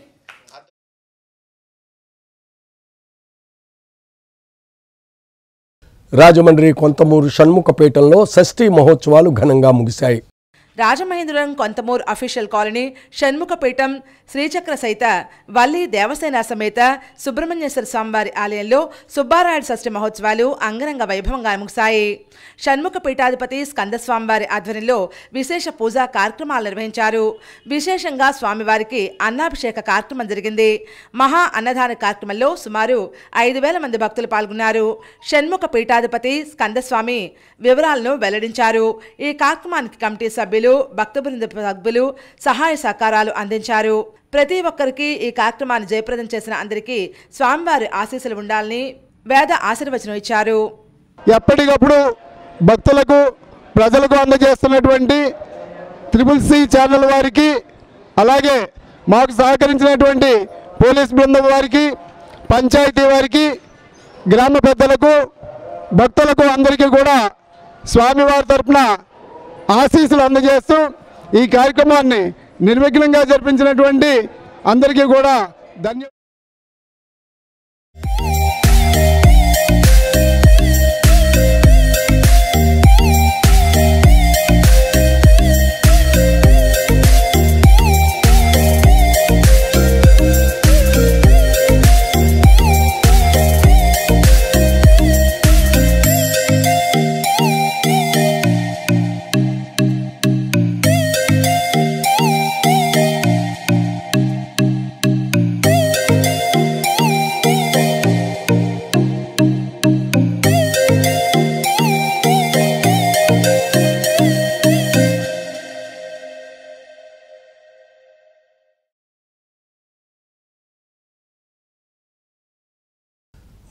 రాజమండ్రి కొంతమూరు షణ్ముఖపేటంలో షష్ఠీ మహోత్సవాలు ఘనంగా ముగిశాయి రాజమహేంద్రవరం కొంతమూరు అఫీషియల్ కాలనీ షణ్ముఖపీఠం శ్రీచక్ర సహిత వల్లి దేవసేన సమేత సుబ్రహ్మణ్యేశ్వర స్వామివారి ఆలయంలో సుబ్బారాయుడు షష్ఠి మహోత్సవాలు అంగరంగ వైభవంగా ముగిశాయి షణ్ముఖ పీఠాధిపతి స్కందస్వామివారి ఆధ్వర్యంలో విశేష పూజా కార్యక్రమాలు నిర్వహించారు విశేషంగా స్వామివారికి అన్నాభిషేక కార్యక్రమం జరిగింది మహా అన్నదాన కార్యక్రమంలో సుమారు ఐదు వేల మంది భక్తులు పాల్గొన్నారు షణ్ముఖ పీఠాధిపతి స్కందస్వామి వివరాలను వెల్లడించారు ఈ కార్యక్రమానికి కమిటీ సభ్యులు భక్త బృంద సభ్యులు సహాయ సహకారాలు అందించారు ప్రతి ఒక్కరికి ఈ కార్యక్రమాన్ని జయప్రదం చేసిన అందరికీ స్వామివారి ఆశీస్సులు ఉండాలని వేద ఆశీర్వచనం ఇచ్చారు ఎప్పటికప్పుడు భక్తులకు ప్రజలకు అందజేస్తున్నటువంటి త్రిపుల్ సి ఛానల్ వారికి అలాగే మాకు సహకరించినటువంటి పోలీస్ బృందం వారికి పంచాయతీ వారికి గ్రామ పెద్దలకు భక్తులకు అందరికీ కూడా స్వామివారి తరపున ఆశీస్సులు అందజేస్తూ ఈ కార్యక్రమాన్ని నిర్విఘ్నంగా జరిపించినటువంటి అందరికీ కూడా ధన్య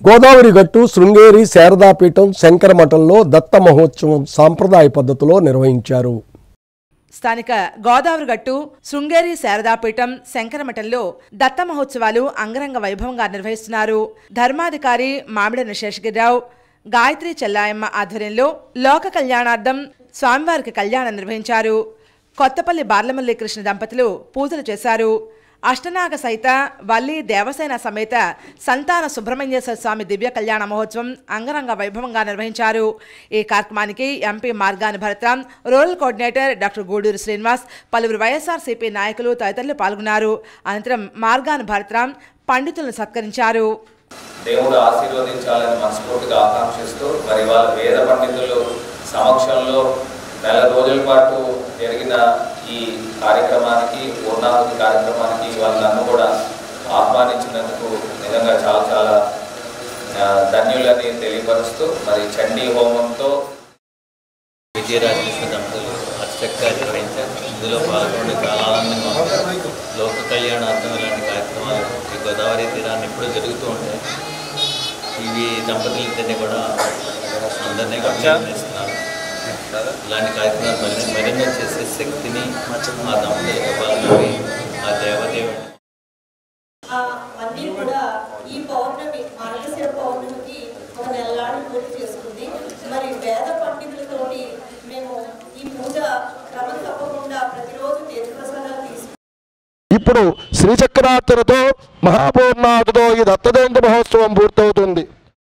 గోదావరి గట్టు శృంగేరి శారదాపీఠం శంకరమఠంలో దత్త మహోత్సవం సాంప్రదాయ పద్ధతిలో నిర్వహించారు స్థానిక గోదావరి గట్టు శృంగేరి శారదాపీఠం శంకరమఠంలో దత్త మహోత్సవాలు అంగరంగ వైభవంగా నిర్వహిస్తున్నారు ధర్మాధికారి మామిడన శేషగిరిరావు గాయత్రి చెల్లాయమ్మ ఆధ్వర్యంలో లోక కళ్యాణార్థం స్వామివారికి కళ్యాణం నిర్వహించారు కొత్తపల్లి బార్లమల్లి కృష్ణ దంపతులు పూజలు చేశారు అష్టనాగ సహిత వల్లి దేవసేన సమేత సంతాన సుబ్రహ్మణ్యేశ్వర స్వామి దివ్య కళ్యాణ మహోత్సవం అంగరంగ వైభవంగా నిర్వహించారు ఈ కార్యక్రమానికి MP Margani Bharatram rural coordinator doctor Guduru Srinivas పలువురు వైఎస్ఆర్సీపీ నాయకులు తదితరులు పాల్గొన్నారు అనంతరం మార్గాని భరత్రాం పండితులను సత్కరించారు దేవుడు ఆశీర్వదించాలని మనస్ఫూర్తిగా ఆకాంక్షిస్తూ మరి వాళ్ళ వేద పండితులు సమక్షంలో నెల రోజుల పాటు జరిగిన ఈ కార్యక్రమానికి పూర్ణాహుతి కార్యక్రమానికి వాళ్ళందరూ కూడా ఆహ్వానించినందుకు నిజంగా చాలా చాలా ఆ, ధన్యులని తెలియపరుస్తూ మరి చండీ హోమంతో విజయరాజకృష్ణ దంపతులు అచ్చక్క నిర్వహించారు ఇందులో పాల్గొని చాలా ఆనందంగా ఉంది లోక కళ్యాణార్థం ఇలాంటి కార్యక్రమాలు ఈ గోదావరి తీరాన్ని ఎప్పుడూ జరుగుతూ ఉంటాయి ఇవి దంపతులిద్దరిని కూడా అందరినీ అభినందిస్తున్నారు ఇలాంటి కార్యక్రమాలు మరిన్ని మరిన్ని చేసే శక్తిని ఆ దంపతులకు పాల్గొని ఆ దేవదేవుని ఆ, అన్నీ కూడా ఈ పౌర్ణమి మార్గశిర పౌర్ణమికి ఒక నెలలాడి పూర్తి చేసుకుంది మరి వేద పండితులతోటి మేము ఈ పూజ క్రమం తప్పకుండా ప్రతిరోజు తీర్థప్రసాదాలు తీసుకుంటాం ఇప్పుడు శ్రీచక్రార్చనతో మహాపూర్ణాహుతితో ఈ దత్త జయంతి మహోత్సవం పూర్తవుతుంది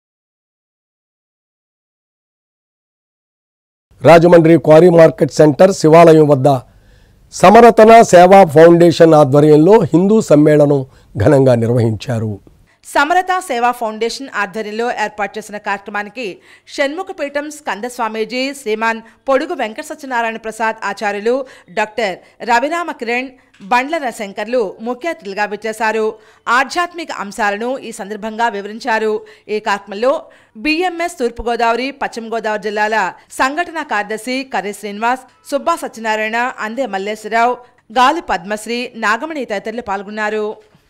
రాజమండ్రి క్వారీ మార్కెట్ సెంటర్ శివాలయం వద్ద సమరతన సేవా ఫౌండేషన్ ఆధ్వర్యంలో హిందూ సమ్మేళనం ఘనంగా నిర్వహించారు సమరత సేవా ఫౌండేషన్ ఆధ్వర్యంలో ఏర్పాటు చేసిన కార్యక్రమానికి షణ్ముఖపీఠం స్కంద స్వామీజీ శ్రీమాన్ పొడుగు వెంకట సత్యనారాయణ ప్రసాద్ ఆచార్యులు డాక్టర్ రవిరామ కిరణ్ బండ్ల శంకర్లు ముఖ్య అతిథులుగా విచ్చేశారు ఆధ్యాత్మిక అంశాలను ఈ సందర్భంగా వివరించారు ఈ కార్యక్రమంలో బిఎంఎస్ తూర్పుగోదావరి పశ్చిమ గోదావరి జిల్లాల సంఘటన కార్యదర్శి కర్రి శ్రీనివాస్ సుబ్బా సత్యనారాయణ అందే మల్లేశ్వరరావు గాలి పద్మశ్రీ నాగమణి తదితరులు పాల్గొన్నారు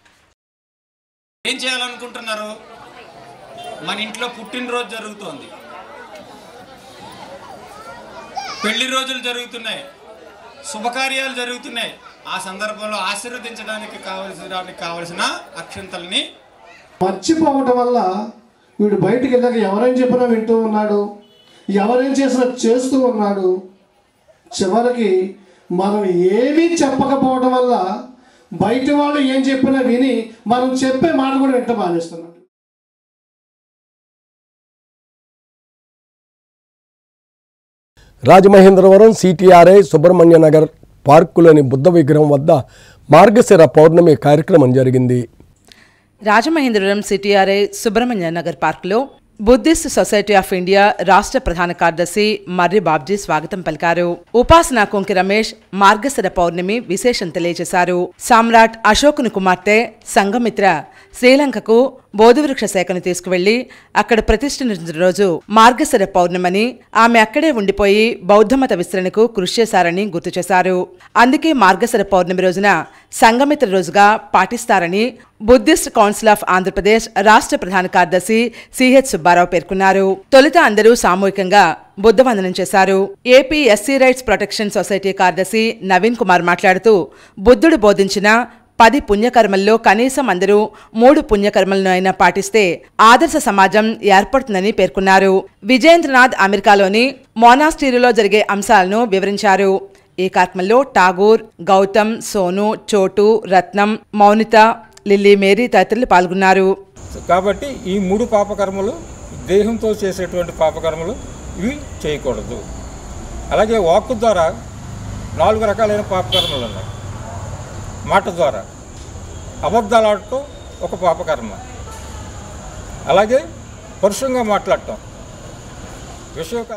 ఏం చేయాలనుకుంటున్నారు మన ఇంట్లో పుట్టినరోజు జరుగుతోంది పెళ్లి రోజులు జరుగుతున్నాయి శుభకార్యాలు జరుగుతున్నాయి ఆ సందర్భంలో ఆశీర్వదించడానికి కావలసిన కావలసిన అక్షంతల్ని మర్చిపోవటం వల్ల వీడు బయటికి వెళ్ళాక ఎవరేం చెప్పినా వింటూ ఉన్నాడు ఎవరేం చేసినా చేస్తూ ఉన్నాడు చివరికి మనం ఏమీ చెప్పకపోవడం వల్ల బయట వాళ్ళు ఏం చెప్పినా విని మనం చెప్పే మాట కూడా వింట మానేస్తున్నాడు రాజమహేంద్రవరం సిటిఆర్ఐ సుబ్రహ్మణ్య నగర్ పార్కులోని బుద్ధ విగ్రహం వద్ద మార్గశిర పౌర్ణమి కార్యక్రమం జరిగింది రాజమహేంద్రవరం సిటీఆర్ఐ సుబ్రహ్మణ్య నగర్ పార్కులో బుద్ధిస్ట్ సొసైటీ ఆఫ్ ఇండియా రాష్ట్ర ప్రధాన కార్యదర్శి మర్రి బాబ్జీ స్వాగతం పలికారు ఉపాసన కుంకి రమేష్ మార్గశిర పౌర్ణమి విశేషం తెలియజేశారు సామ్రాట్ అశోకుని కుమార్తె సంఘమిత్ర శ్రీలంకకు బోధివృక్ష శాఖను తీసుకువెళ్లి అక్కడ ప్రతిష్ఠించిన రోజు మార్గశిర పౌర్ణమని ఆమె అక్కడే ఉండిపోయి బౌద్ధమత విస్తరణకు కృషి చేశారని గుర్తు చేశారు అందుకే మార్గశిర పౌర్ణమి రోజున సంఘమిత్ర రోజుగా పాటిస్తారని బుద్ధిస్ట్ కౌన్సిల్ ఆఫ్ ఆంధ్రప్రదేశ్ రాష్ట్ర ప్రధాన కార్యదర్శి సిహెచ్ సుబ్బారావు పేర్కొన్నారు తొలుత అందరూ సామూహికంగా బుద్ధ వందనం చేశారు AP SC rights protection society కార్యదర్శి నవీన్ కుమార్ మాట్లాడుతూ బుద్ధుడు బోధించిన పది పుణ్యకర్మల్లో కనీసం అందరూ మూడు పుణ్యకర్మలను అయినా పాటిస్తే ఆదర్శ సమాజం ఏర్పడుతుందని పేర్కొన్నారు విజయేంద్రనాథ్ అమెరికాలోని మోనాస్టీరులో జరిగే అంశాలను వివరించారు ఈ కార్యక్రమంలో ఠాగూర్ గౌతమ్ సోను చోటు రత్నం మౌనిత లిల్లీ మేరీ తదితరులు పాల్గొన్నారు కాబట్టి ఈ మూడు పాపకర్మలు దేహంతో చేసేటువంటి పాపకర్మలు ఇవి చేయకూడదు అలాగే వాక్కు ద్వారా నాలుగు రకాలైన పాపకర్మలు ఉన్నాయి మాట ద్వారా అబద్ధాలు ఆడటం ఒక పాపకర్మ అలాగే పరుషంగా మాట్లాడటం విషయకర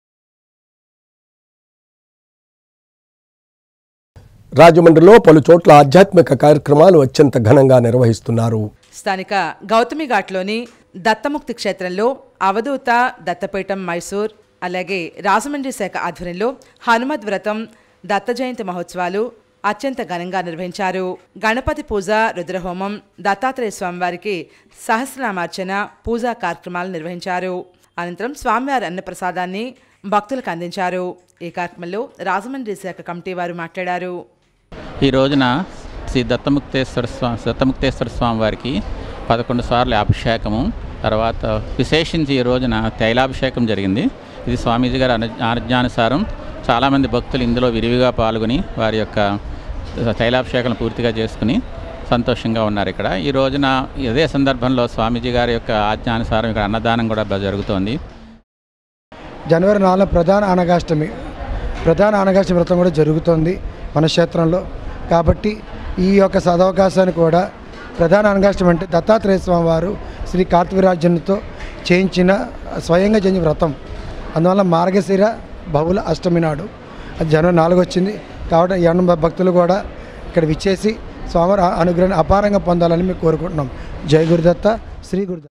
రాజమండ్రిలో పలు చోట్ల ఆధ్యాత్మిక కార్యక్రమాలు అత్యంత ఘనంగా నిర్వహిస్తున్నారు స్థానిక గౌతమి ఘాట్లోని దత్తముక్తి క్షేత్రంలో అవధూత దత్తపీఠం మైసూర్ అలాగే రాజమండ్రి శాఖ ఆధ్వర్యంలో హనుమద్ వ్రతం దత్త జయంతి మహోత్సవాలు అత్యంత ఘనంగా నిర్వహించారు గణపతి పూజ రుద్రహోమం దత్తాత్రేయ స్వామివారికి సహస్రనామార్చన పూజా కార్యక్రమాలు నిర్వహించారు అనంతరం స్వామివారి అన్నప్రసాదాన్ని భక్తులకు అందించారు ఈ కార్యక్రమంలో రాజమండ్రి శాఖ కమిటీ వారు మాట్లాడారు ఈ రోజున శ్రీ దత్తముక్తేశ్వర స్వామి దత్తముక్తేశ్వర స్వామి వారికి పదకొండు సార్లు అభిషేకము తర్వాత విశేషించి ఈ రోజున తైలాభిషేకం జరిగింది ఇది స్వామీజీ గారి అను ఆజ్ఞానుసారం చాలామంది భక్తులు ఇందులో విరివిగా పాల్గొని వారి యొక్క తైలాభిషేకం పూర్తిగా చేసుకుని సంతోషంగా ఉన్నారు ఇక్కడ ఈ రోజున ఇదే సందర్భంలో స్వామీజీ గారి యొక్క ఆజ్ఞానుసారం ఇక్కడ అన్నదానం కూడా జరుగుతోంది జనవరి నాలుగు ప్రధాన అనగాష్టమి ప్రధాన అనగాష్టమి వ్రతం కూడా జరుగుతోంది మన క్షేత్రంలో కాబట్టి ఈ యొక్క సదవకాశాన్ని కూడా ప్రధాన అనగాష్టమి అంటే దత్తాత్రేయ స్వామి వారు శ్రీ కార్తీకరాజన్తో చేయించిన స్వయంగా చేయించిన వ్రతం అందువల్ల మార్గశిర బహుళ అష్టమి నాడు అది జనవరి నాలుగు వచ్చింది కాబట్టి ఎవరి భక్తులు కూడా ఇక్కడ విచ్చేసి స్వామివారి అనుగ్రహాన్ని అపారంగా పొందాలని మేము కోరుకుంటున్నాం జై గురుదత్త శ్రీ గురుదత్త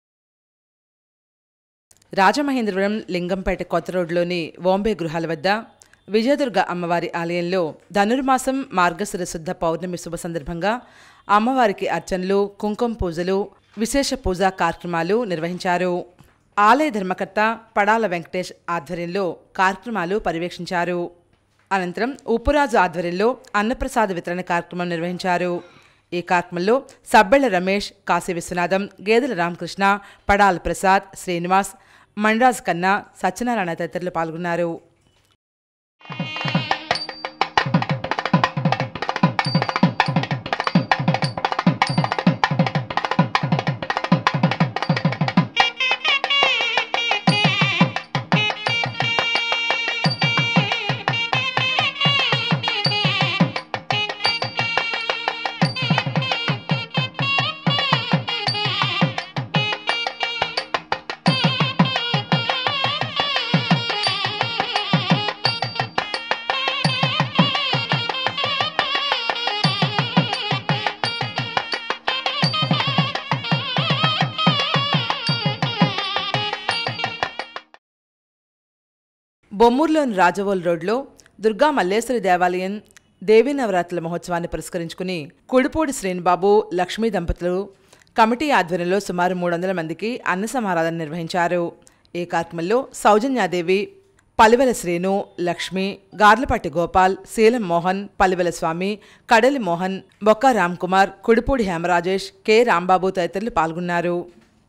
రాజమహేంద్రవరం లింగంపేట కొత్త రోడ్లోని వాంబే గృహాల వద్ద విజయదుర్గ అమ్మవారి ఆలయంలో ధనుర్మాసం మార్గశిర శుద్ధ పౌర్ణమి శుభ సందర్భంగా అమ్మవారికి అర్చనలు కుంకుమ పూజలు విశేష పూజా కార్యక్రమాలు నిర్వహించారు ఆలయ ధర్మకర్త పడాల వెంకటేష్ ఆధ్వర్యంలో కార్యక్రమాలు పర్యవేక్షించారు అనంతరం ఉప్పురాజు ఆధ్వర్యంలో అన్నప్రసాద వితరణ కార్యక్రమం నిర్వహించారు ఈ కార్యక్రమంలో సబ్బెళ్ల రమేష్ కాశీ విశ్వనాథం గేదెల రామకృష్ణ పడాల ప్రసాద్ శ్రీనివాస్ మండ్రాజ్ కన్నా సత్యనారాయణ తదితరులు పాల్గొన్నారు బొమ్మూరులోని రాజవోల్ రోడ్లో దుర్గా మల్లేశ్వరి దేవాలయం దేవీ నవరాత్రుల మహోత్సవాన్ని పురస్కరించుకుని కుడిపూడి శ్రీనిబాబు లక్ష్మీ దంపతులు కమిటీ ఆధ్వర్యంలో సుమారు మూడు వందల మందికి అన్న సమారాధన నిర్వహించారు ఈ కార్యక్రమంలో సౌజన్యాదేవి పలివెల శ్రీను లక్ష్మి గార్లపాటి గోపాల్ శీలం మోహన్ పలివెల స్వామి కడలి మోహన్ బొక్క రామ్ కుమార్ కుడిపూడి హేమరాజేష్ కె రాంబాబు తదితరులు పాల్గొన్నారు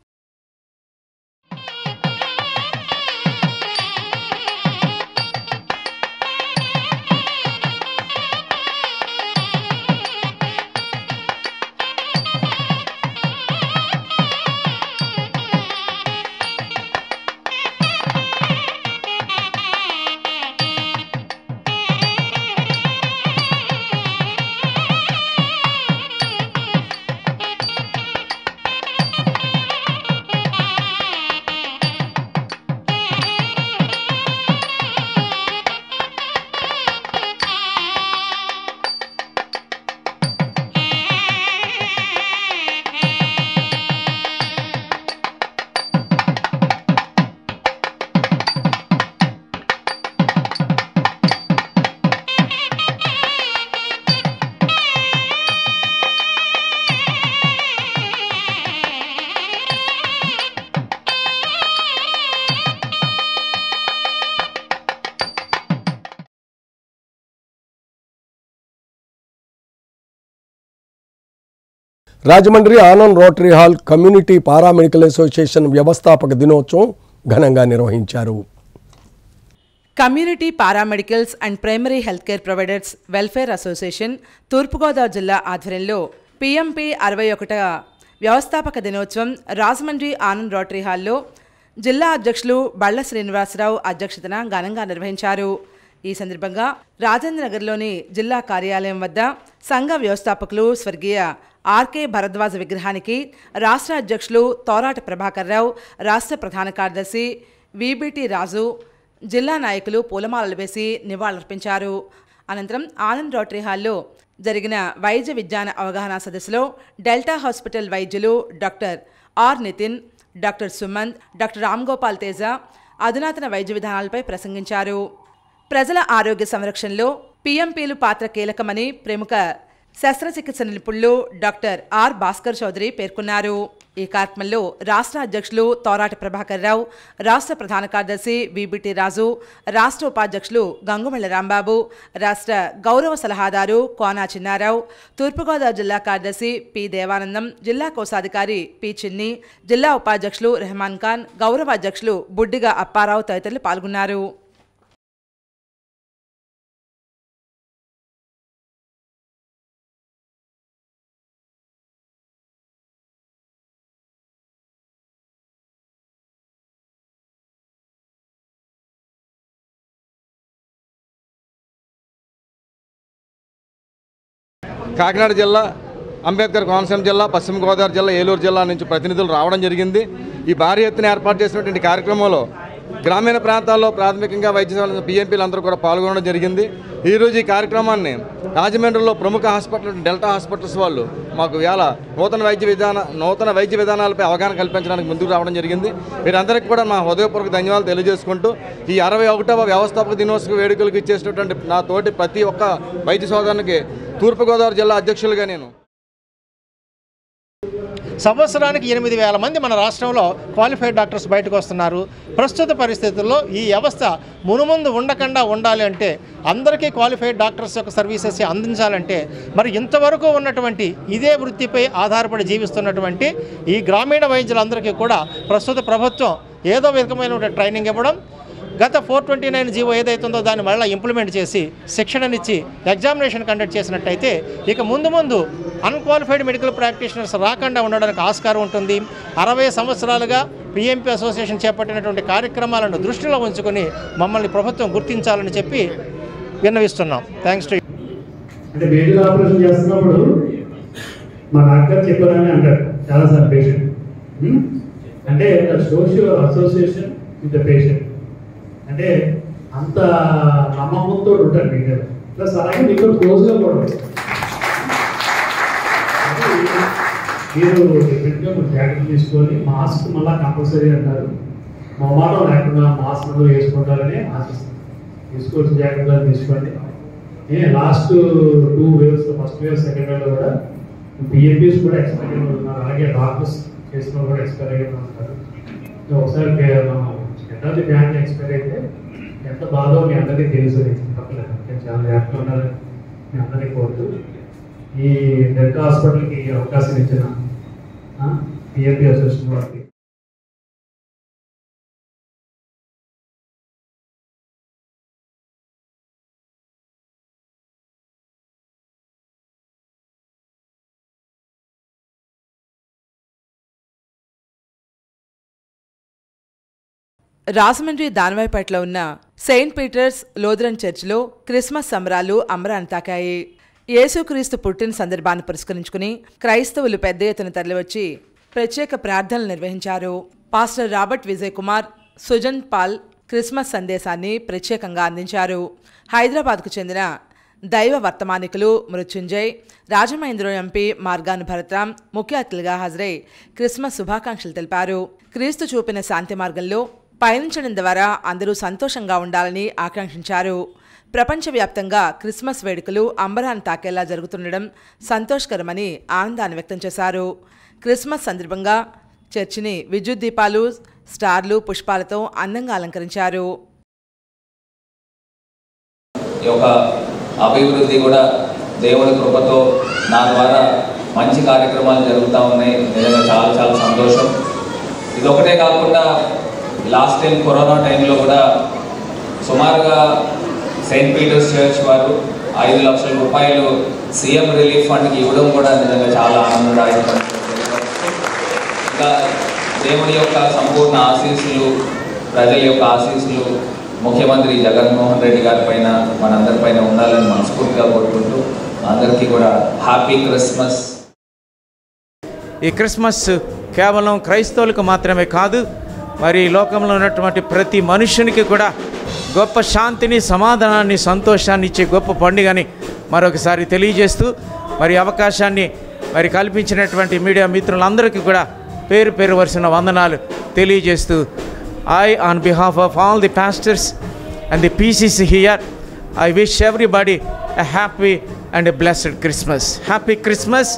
Rajahmundry Anand rotary hall community paramedical association వ్యవస్థాపక దినోత్సవం ఘనంగా నిర్వహించారు community paramedicals and primary health care providers welfare association తూర్పుగోదావరి జిల్లా ఆధ్వర్యంలో పిఎంపి అరవై ఒకట వ్యవస్థాపక దినోత్సవం రాజమండ్రి ఆనంద్ రోటరీ హాల్లో జిల్లా అధ్యక్షులు బళ్ళ శ్రీనివాసరావు అధ్యక్షతన ఘనంగా నిర్వహించారు ఈ సందర్భంగా రాజేంద్ర నగర్లోని జిల్లా కార్యాలయం వద్ద సంఘ వ్యవస్థాపకులు స్వర్గీయ ఆర్కే భరద్వాజ విగ్రహానికి రాష్ట్ర అధ్యక్షులు తోరాట ప్రభాకర్ రావు రాష్ట్ర ప్రధాన కార్యదర్శి విబిటి రాజు జిల్లా నాయకులు పూలమాలలు వేసి నివాళులర్పించారు అనంతరం ఆనంద్ రోటరీ హాల్లో జరిగిన వైద్య విజ్ఞాన అవగాహన సదస్సులో డెల్టా హాస్పిటల్ వైద్యులు doctor R Nitin doctor Sumanth doctor Ram Gopal Teja అధునాతన వైద్య విధానాలపై ప్రసంగించారు ప్రజల ఆరోగ్య సంరక్షణలో పీఎంపీలు పాత్ర కీలకమని ప్రముఖ శస్త్రచికిత్స నిపుణులు డాక్టర్ ఆర్ భాస్కర్ చౌదరి పేర్కొన్నారు ఈ కార్యక్రమంలో రాష్ట్ర అధ్యక్షులు తోరాటి ప్రభాకర్ రావు రాష్ట్ర ప్రధాన కార్యదర్శి విబిటి రాజు రాష్ట్ర ఉపాధ్యక్షులు గంగుమల్ల రాంబాబు రాష్ట్ర గౌరవ సలహాదారు కోనా చిన్నారావు తూర్పుగోదావరి జిల్లా కార్యదర్శి పి దేవానందం జిల్లా కోశాధికారి పి చిన్ని జిల్లా ఉపాధ్యక్షులు రెహమాన్ ఖాన్ గౌరవ అధ్యక్షులు బుడ్డిగా అప్పారావు తదితరులు పాల్గొన్నారు కాకినాడ జిల్లా అంబేద్కర్ కోనసీమ జిల్లా పశ్చిమ గోదావరి జిల్లా ఏలూరు జిల్లా నుంచి ప్రతినిధులు రావడం జరిగింది ఈ భారీ ఎత్తున ఏర్పాటు చేసినటువంటి కార్యక్రమంలో గ్రామీణ ప్రాంతాల్లో ప్రాథమికంగా వైద్య పిఎంపీలు అందరూ కూడా పాల్గొనడం జరిగింది ఈరోజు ఈ కార్యక్రమాన్ని రాజమండ్రిలో ప్రముఖ హాస్పిటల్ డెల్టా హాస్పిటల్స్ వాళ్ళు మాకు వేళ నూతన వైద్య విధాన నూతన వైద్య విధానాలపై అవగాహన కల్పించడానికి ముందుకు రావడం జరిగింది వీరందరికీ కూడా మా హృదయపూర్వక ధన్యవాదాలు తెలియజేసుకుంటూ ఈ అరవై ఒకటవ వ్యవస్థాపక దినోత్సవ వేడుకలకు ఇచ్చేసినటువంటి నా తోటి ప్రతి ఒక్క వైద్య సోదరునికి తూర్పుగోదావరి జిల్లా అధ్యక్షులుగా నేను సంవత్సరానికి ఎనిమిది వేల మంది మన రాష్ట్రంలో క్వాలిఫైడ్ డాక్టర్స్ బయటకు వస్తున్నారు ప్రస్తుత పరిస్థితుల్లో ఈ వ్యవస్థ మునుముందు ఉండకుండా ఉండాలి అంటే అందరికీ క్వాలిఫైడ్ డాక్టర్స్ యొక్క సర్వీసెస్ అందించాలంటే మరి ఇంతవరకు ఉన్నటువంటి ఇదే వృత్తిపై ఆధారపడి జీవిస్తున్నటువంటి ఈ గ్రామీణ వైద్యులందరికీ కూడా ప్రస్తుత ప్రభుత్వం ఏదో విధమైన ట్రైనింగ్ ఇవ్వడం గత ఫోర్ ట్వంటీ నైన్ జీవో ఏదైతుందో దాన్ని మళ్ళీ ఇంప్లిమెంట్ చేసి శిక్షణనిచ్చి ఎగ్జామినేషన్ కండక్ట్ చేసినట్టయితే ఇక ముందు ముందు అన్క్వాలిఫైడ్ మెడికల్ ప్రాక్టీషనర్స్ రాకుండా ఉండడానికి ఆస్కారం ఉంటుంది అరవై సంవత్సరాలుగా పిఎంపీ అసోసియేషన్ చేపట్టినటువంటి కార్యక్రమాలను దృష్టిలో ఉంచుకొని మమ్మల్ని ప్రభుత్వం గుర్తించాలని చెప్పి విన్నవిస్తున్నాం థ్యాంక్స్ టు అంటే మేజర్ ఆపరేషన్ చేస్తున్నప్పుడు మా డాక్టర్ చెప్పారని అంటారు చాలాసార్లు పేషెంట్ అంటే social association with the patient అంటే అంత నమ్మకంతో ఉంటారు మీ దగ్గర ప్లస్ అలాగే మీతో క్లోజ్గా కూడా ఉంటారు. మీరు డెఫినెట్గా మీరు జాగ్రత్త తీసుకొని మాస్క్ మళ్ళీ కంపల్సరీ అంటారు మొమాటం లేకుండా మాస్క్ వేసుకుంటారని ఆశిస్తాను తీసుకోవచ్చు జాగ్రత్తలు తీసుకోండి ఏ last two waves first wave second wave కూడా పిఎంపీస్ కూడా ఎక్స్పైర్ అయిన వాళ్ళు ఉన్నారు అలాగే డాక్టర్స్ చేసిన వాళ్ళు కూడా ఎక్స్పైర్ అయిన వాళ్ళు ఉంటారు సో ఒకసారి పే- మనం ఎట్లాంటి బ్యాన్ ఎక్స్పైర్ అయితే ఎంత బాధో మీ అందరికీ తెలుసు తప్పలేదు నేను చాలా జాగ్రత్తగా ఉండాలని మీ అందరికీ కోరుతూ ఈ డెల్టా హాస్పిటల్కి ఈ అవకాశం ఇచ్చిన పిఎంపీ అసోసియేషన్ వారికి రాజమండ్రి దానవాయిపేటలో ఉన్న సెయింట్ పీటర్స్ లోథరన్ చర్చిలో క్రిస్మస్ సంబరాలు అంబరాన్ని తాకాయి యేసుక్రీస్తు పుట్టిన సందర్భాన్ని పురస్కరించుకుని క్రైస్తవులు పెద్ద ఎత్తున తరలివచ్చి ప్రత్యేక ప్రార్థనలు నిర్వహించారు pastor Robert Vijay Kumar Sujan Paul Christmas సందేశాన్ని ప్రత్యేకంగా అందించారు హైదరాబాద్కు చెందిన దైవ వర్తమానికులు మృత్యుంజయ్ రాజమహేంద్రం ఎంపీ మార్గాన్ భరత్రామ్ ముఖ్య అతిథులుగా హాజరై క్రిస్మస్ శుభాకాంక్షలు తెలిపారు క్రీస్తు చూపిన శాంతి మార్గంలో పయనించడం ద్వారా అందరూ సంతోషంగా ఉండాలని ఆకాంక్షించారు ప్రపంచవ్యాప్తంగా క్రిస్మస్ వేడుకలు అంబరాన్ని తాకేలా జరుగుతుండడం సంతోషకరమని ఆనందాన్ని వ్యక్తం చేశారు క్రిస్మస్ సందర్భంగా చర్చిని విద్యుత్ దీపాలు స్టార్లు పుష్పాలతో అందంగా అలంకరించారు ఈ యొక్క అభివృద్ధి కూడా దేవుడి కృపతో నా ద్వారా మంచి కార్యక్రమాలు జరుగుతూ ఉన్నాయి నిజంగా చాలా చాలా సంతోషం ఇది ఒకటే కాకుండా లాస్ట్ టైం కరోనా టైంలో కూడా సుమారుగా సెయింట్ పీటర్స్ చర్చ్ వారు ఐదు లక్షల రూపాయలు సీఎం రిలీఫ్ ఫండ్కి ఇవ్వడం కూడా నిజంగా చాలా ఆనందదాయకం ఇంకా దేవుడి యొక్క సంపూర్ణ ఆశీస్సులు ప్రజల యొక్క ఆశీస్సులు ముఖ్యమంత్రి జగన్మోహన్ రెడ్డి గారి పైన మనందరి పైన ఉండాలని మనస్ఫూర్తిగా కోరుకుంటూ అందరికీ కూడా హ్యాపీ క్రిస్మస్ ఈ క్రిస్మస్ కేవలం క్రైస్తవులకు మాత్రమే కాదు మరి ఈ లోకంలో ఉన్నటువంటి ప్రతి మనుషునికి కూడా గొప్ప శాంతిని సమాధానాన్ని సంతోషాన్ని ఇచ్చే గొప్ప పండుగని మరొకసారి తెలియజేస్తూ మరి అవకాశాన్ని మరి కల్పించినటువంటి మీడియా మిత్రులందరికీ కూడా పేరు పేరు వరుసన వందనాలు తెలియజేస్తూ I on behalf of all the pastors and the PCC here I wish everybody a happy and a blessed Christmas happy Christmas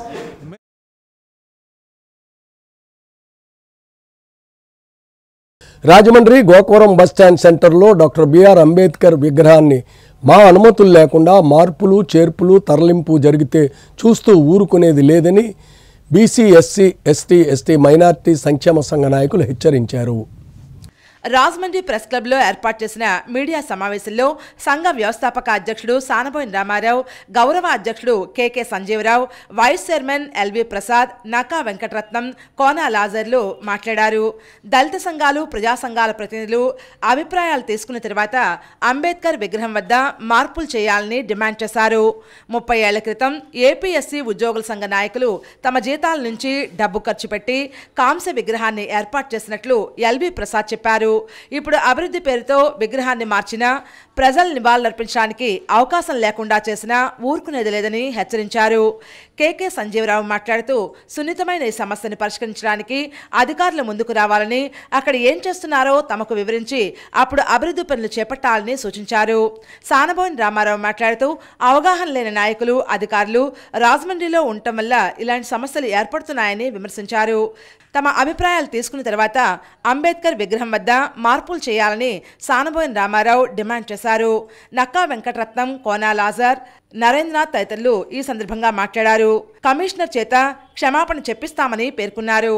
Rajahmundry Gokavaram bus stand సెంటర్లో డాక్టర్ బిఆర్ అంబేద్కర్ విగ్రహాన్ని మా అనుమతులు లేకుండా మార్పులు చేర్పులు తరలింపు జరిగితే చూస్తూ ఊరుకునేది లేదని BC SC ST ST minority సంక్షేమ సంఘ నాయకులు హెచ్చరించారు రాజమండ్రి ప్రెస్ క్లబ్లో ఏర్పాటు చేసిన మీడియా సమావేశంలో సంఘ వ్యవస్థాపక అధ్యక్షుడు సానబోయిన రామారావు గౌరవ అధ్యక్షుడు KK Sanjeevarao vice chairman LV Prasad Naka Venkataratnam Kona లాజర్లు మాట్లాడారు దళిత సంఘాలు ప్రజా సంఘాల ప్రతినిధులు అభిప్రాయాలు తీసుకున్న తర్వాత అంబేద్కర్ విగ్రహం వద్ద మార్పులు చేయాలని డిమాండ్ చేశారు ముప్పై ఏళ్ల క్రితం ఏపీఎస్సీ ఉద్యోగుల సంఘ నాయకులు తమ జీతాల నుంచి డబ్బు ఖర్చు పెట్టి కాంస్య విగ్రహాన్ని ఏర్పాటు చేసినట్లు ఎల్వి ప్రసాద్ చెప్పారు ఇప్పుడు అభివృద్ధి పేరుతో విగ్రహాన్ని మార్చినా ప్రజలు నివాళులర్పించడానికి అవకాశం లేకుండా చేసినా ఊరుకునేది లేదని హెచ్చరించారు కేకే సంజీవరావు మాట్లాడుతూ సున్నితమైన ఈ సమస్యను పరిష్కరించడానికి అధికారులు ముందుకు రావాలని అక్కడ ఏం చేస్తున్నారో తమకు వివరించి అప్పుడు అభివృద్ధి పనులు చేపట్టాలని సూచించారు సానబోయిన రామారావు మాట్లాడుతూ అవగాహన లేని నాయకులు అధికారులు రాజమండ్రిలో ఉండటం వల్ల ఇలాంటి సమస్యలు ఏర్పడుతున్నాయని విమర్శించారు తమ అభిప్రాయాలు తీసుకున్న తర్వాత అంబేద్కర్ విగ్రహం వద్ద మార్పులు చేయాలని సానబోయిన రామారావు డిమాండ్ చేశారు నక్కా వెంకటరత్నం కోనా లాజర్ నరేంద్రనాథ్ తదితరులు ఈ సందర్భంగా మాట్లాడారు కమిషనర్ చేత క్షమాపణ చెప్పిస్తామని పేర్కొన్నారు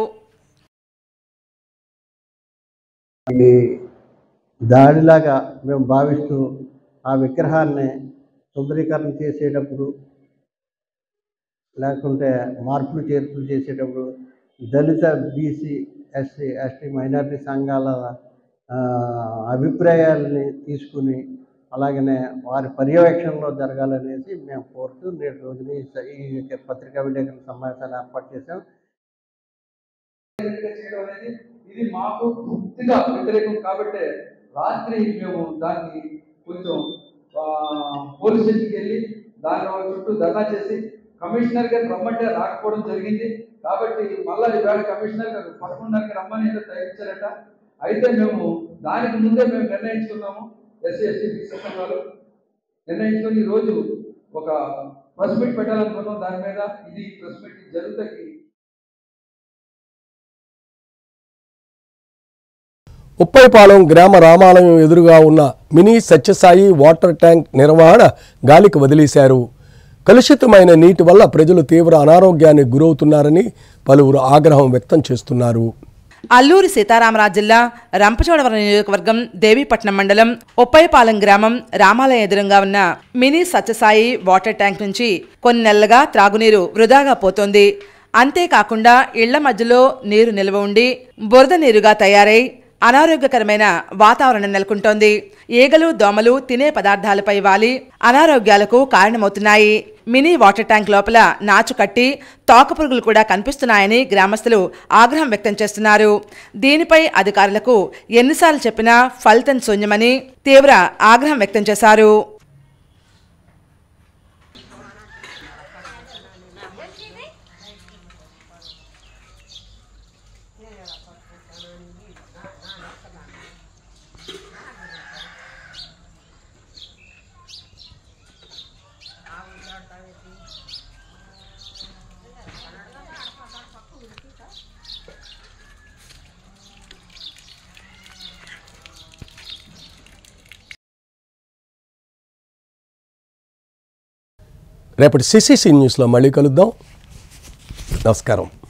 ఈ దాడిలాగా మేము భావిస్తూ ఆ విగ్రహాన్ని సుందరీకరణ చేసేటప్పుడు లేకుంటే మార్పులు చేర్పులు చేసేటప్పుడు దళిత బీసీ ఎస్సీ ఎస్టీ మైనారిటీ సంఘాల ఆ, అభిప్రాయాలని తీసుకుని అలాగనే వారి పర్యవేక్షణలో జరగాలనేసి మేము కోరుతూ నేటి రోజున ఈ స- ఈ పత్రికా విలేకరుల సమావేశాన్ని ఏర్పాటు చేశాం చేయడం అనేది ఇది మాకు పూర్తిగా వ్యతిరేకం కాబట్టి రాత్రి మేము దాన్ని కొంచెం ఆ, పోలీస్ స్టేషన్కి వెళ్ళి దాని చుట్టూ ధర్నా చేసి కమిషనర్ గారు రమ్మంటే రాకపోవడం జరిగింది కాబట్టి మళ్ళా ఈవేళ కమిషనర్ గారు పదకొండున్నరకి రమ్మని ఏదో తగ్గించారట అయితే మేము దానికి ముందే మేము నిర్ణయించుకున్నాము ఎస్సీ ఎస్టీ బీసీ సంఘాలు నిర్ణయించుకొని ఈ రోజు ఒక ప్రెస్ మీట్ పెట్టాలనుకున్నాం దాని మీద ఇది ప్రెస్ మీట్ జరుగుతాయి ఉప్పైపాలెం గ్రామ రామాలయం ఎదురుగా ఉన్న మినీ సత్యసాయి వాటర్ ట్యాంక్ నిర్వహణ గాలికి వదిలేశారు కలుషితమైన నీటి వల్ల ప్రజలు తీవ్ర అనారోగ్యానికి గురవుతున్నారని పలువురు ఆగ్రహం వ్యక్తం చేస్తున్నారు అల్లూరి సీతారామరాజు జిల్లా రంపచోడవరం నియోజకవర్గం దేవీపట్నం మండలం ఉప్పైపాలెం గ్రామం రామాలయం ఎదురుగా ఉన్న మినీ సత్యసాయి వాటర్ ట్యాంక్ నుంచి కొన్ని నెలలుగా త్రాగునీరు వృధాగా పోతోంది అంతేకాకుండా ఇళ్ల మధ్యలో నీరు నిల్వ ఉండి బురద నీరుగా తయారై అనారోగ్యకరమైన వాతావరణం నెలకొంటోంది ఈగలు దోమలు తినే పదార్థాలపై వాలి అనారోగ్యాలకు కారణమవుతున్నాయి మినీ వాటర్ ట్యాంక్ లోపల నాచు కట్టి తోక పురుగులు కూడా కనిపిస్తున్నాయని గ్రామస్తులు ఆగ్రహం వ్యక్తం చేస్తున్నారు దీనిపై అధికారులకు ఎన్నిసార్లు చెప్పినా ఫలితం శూన్యమని తీవ్ర ఆగ్రహం వ్యక్తం చేశారు రేపటి సిసిసి న్యూస్లో మళ్ళీ కలుద్దాం నమస్కారం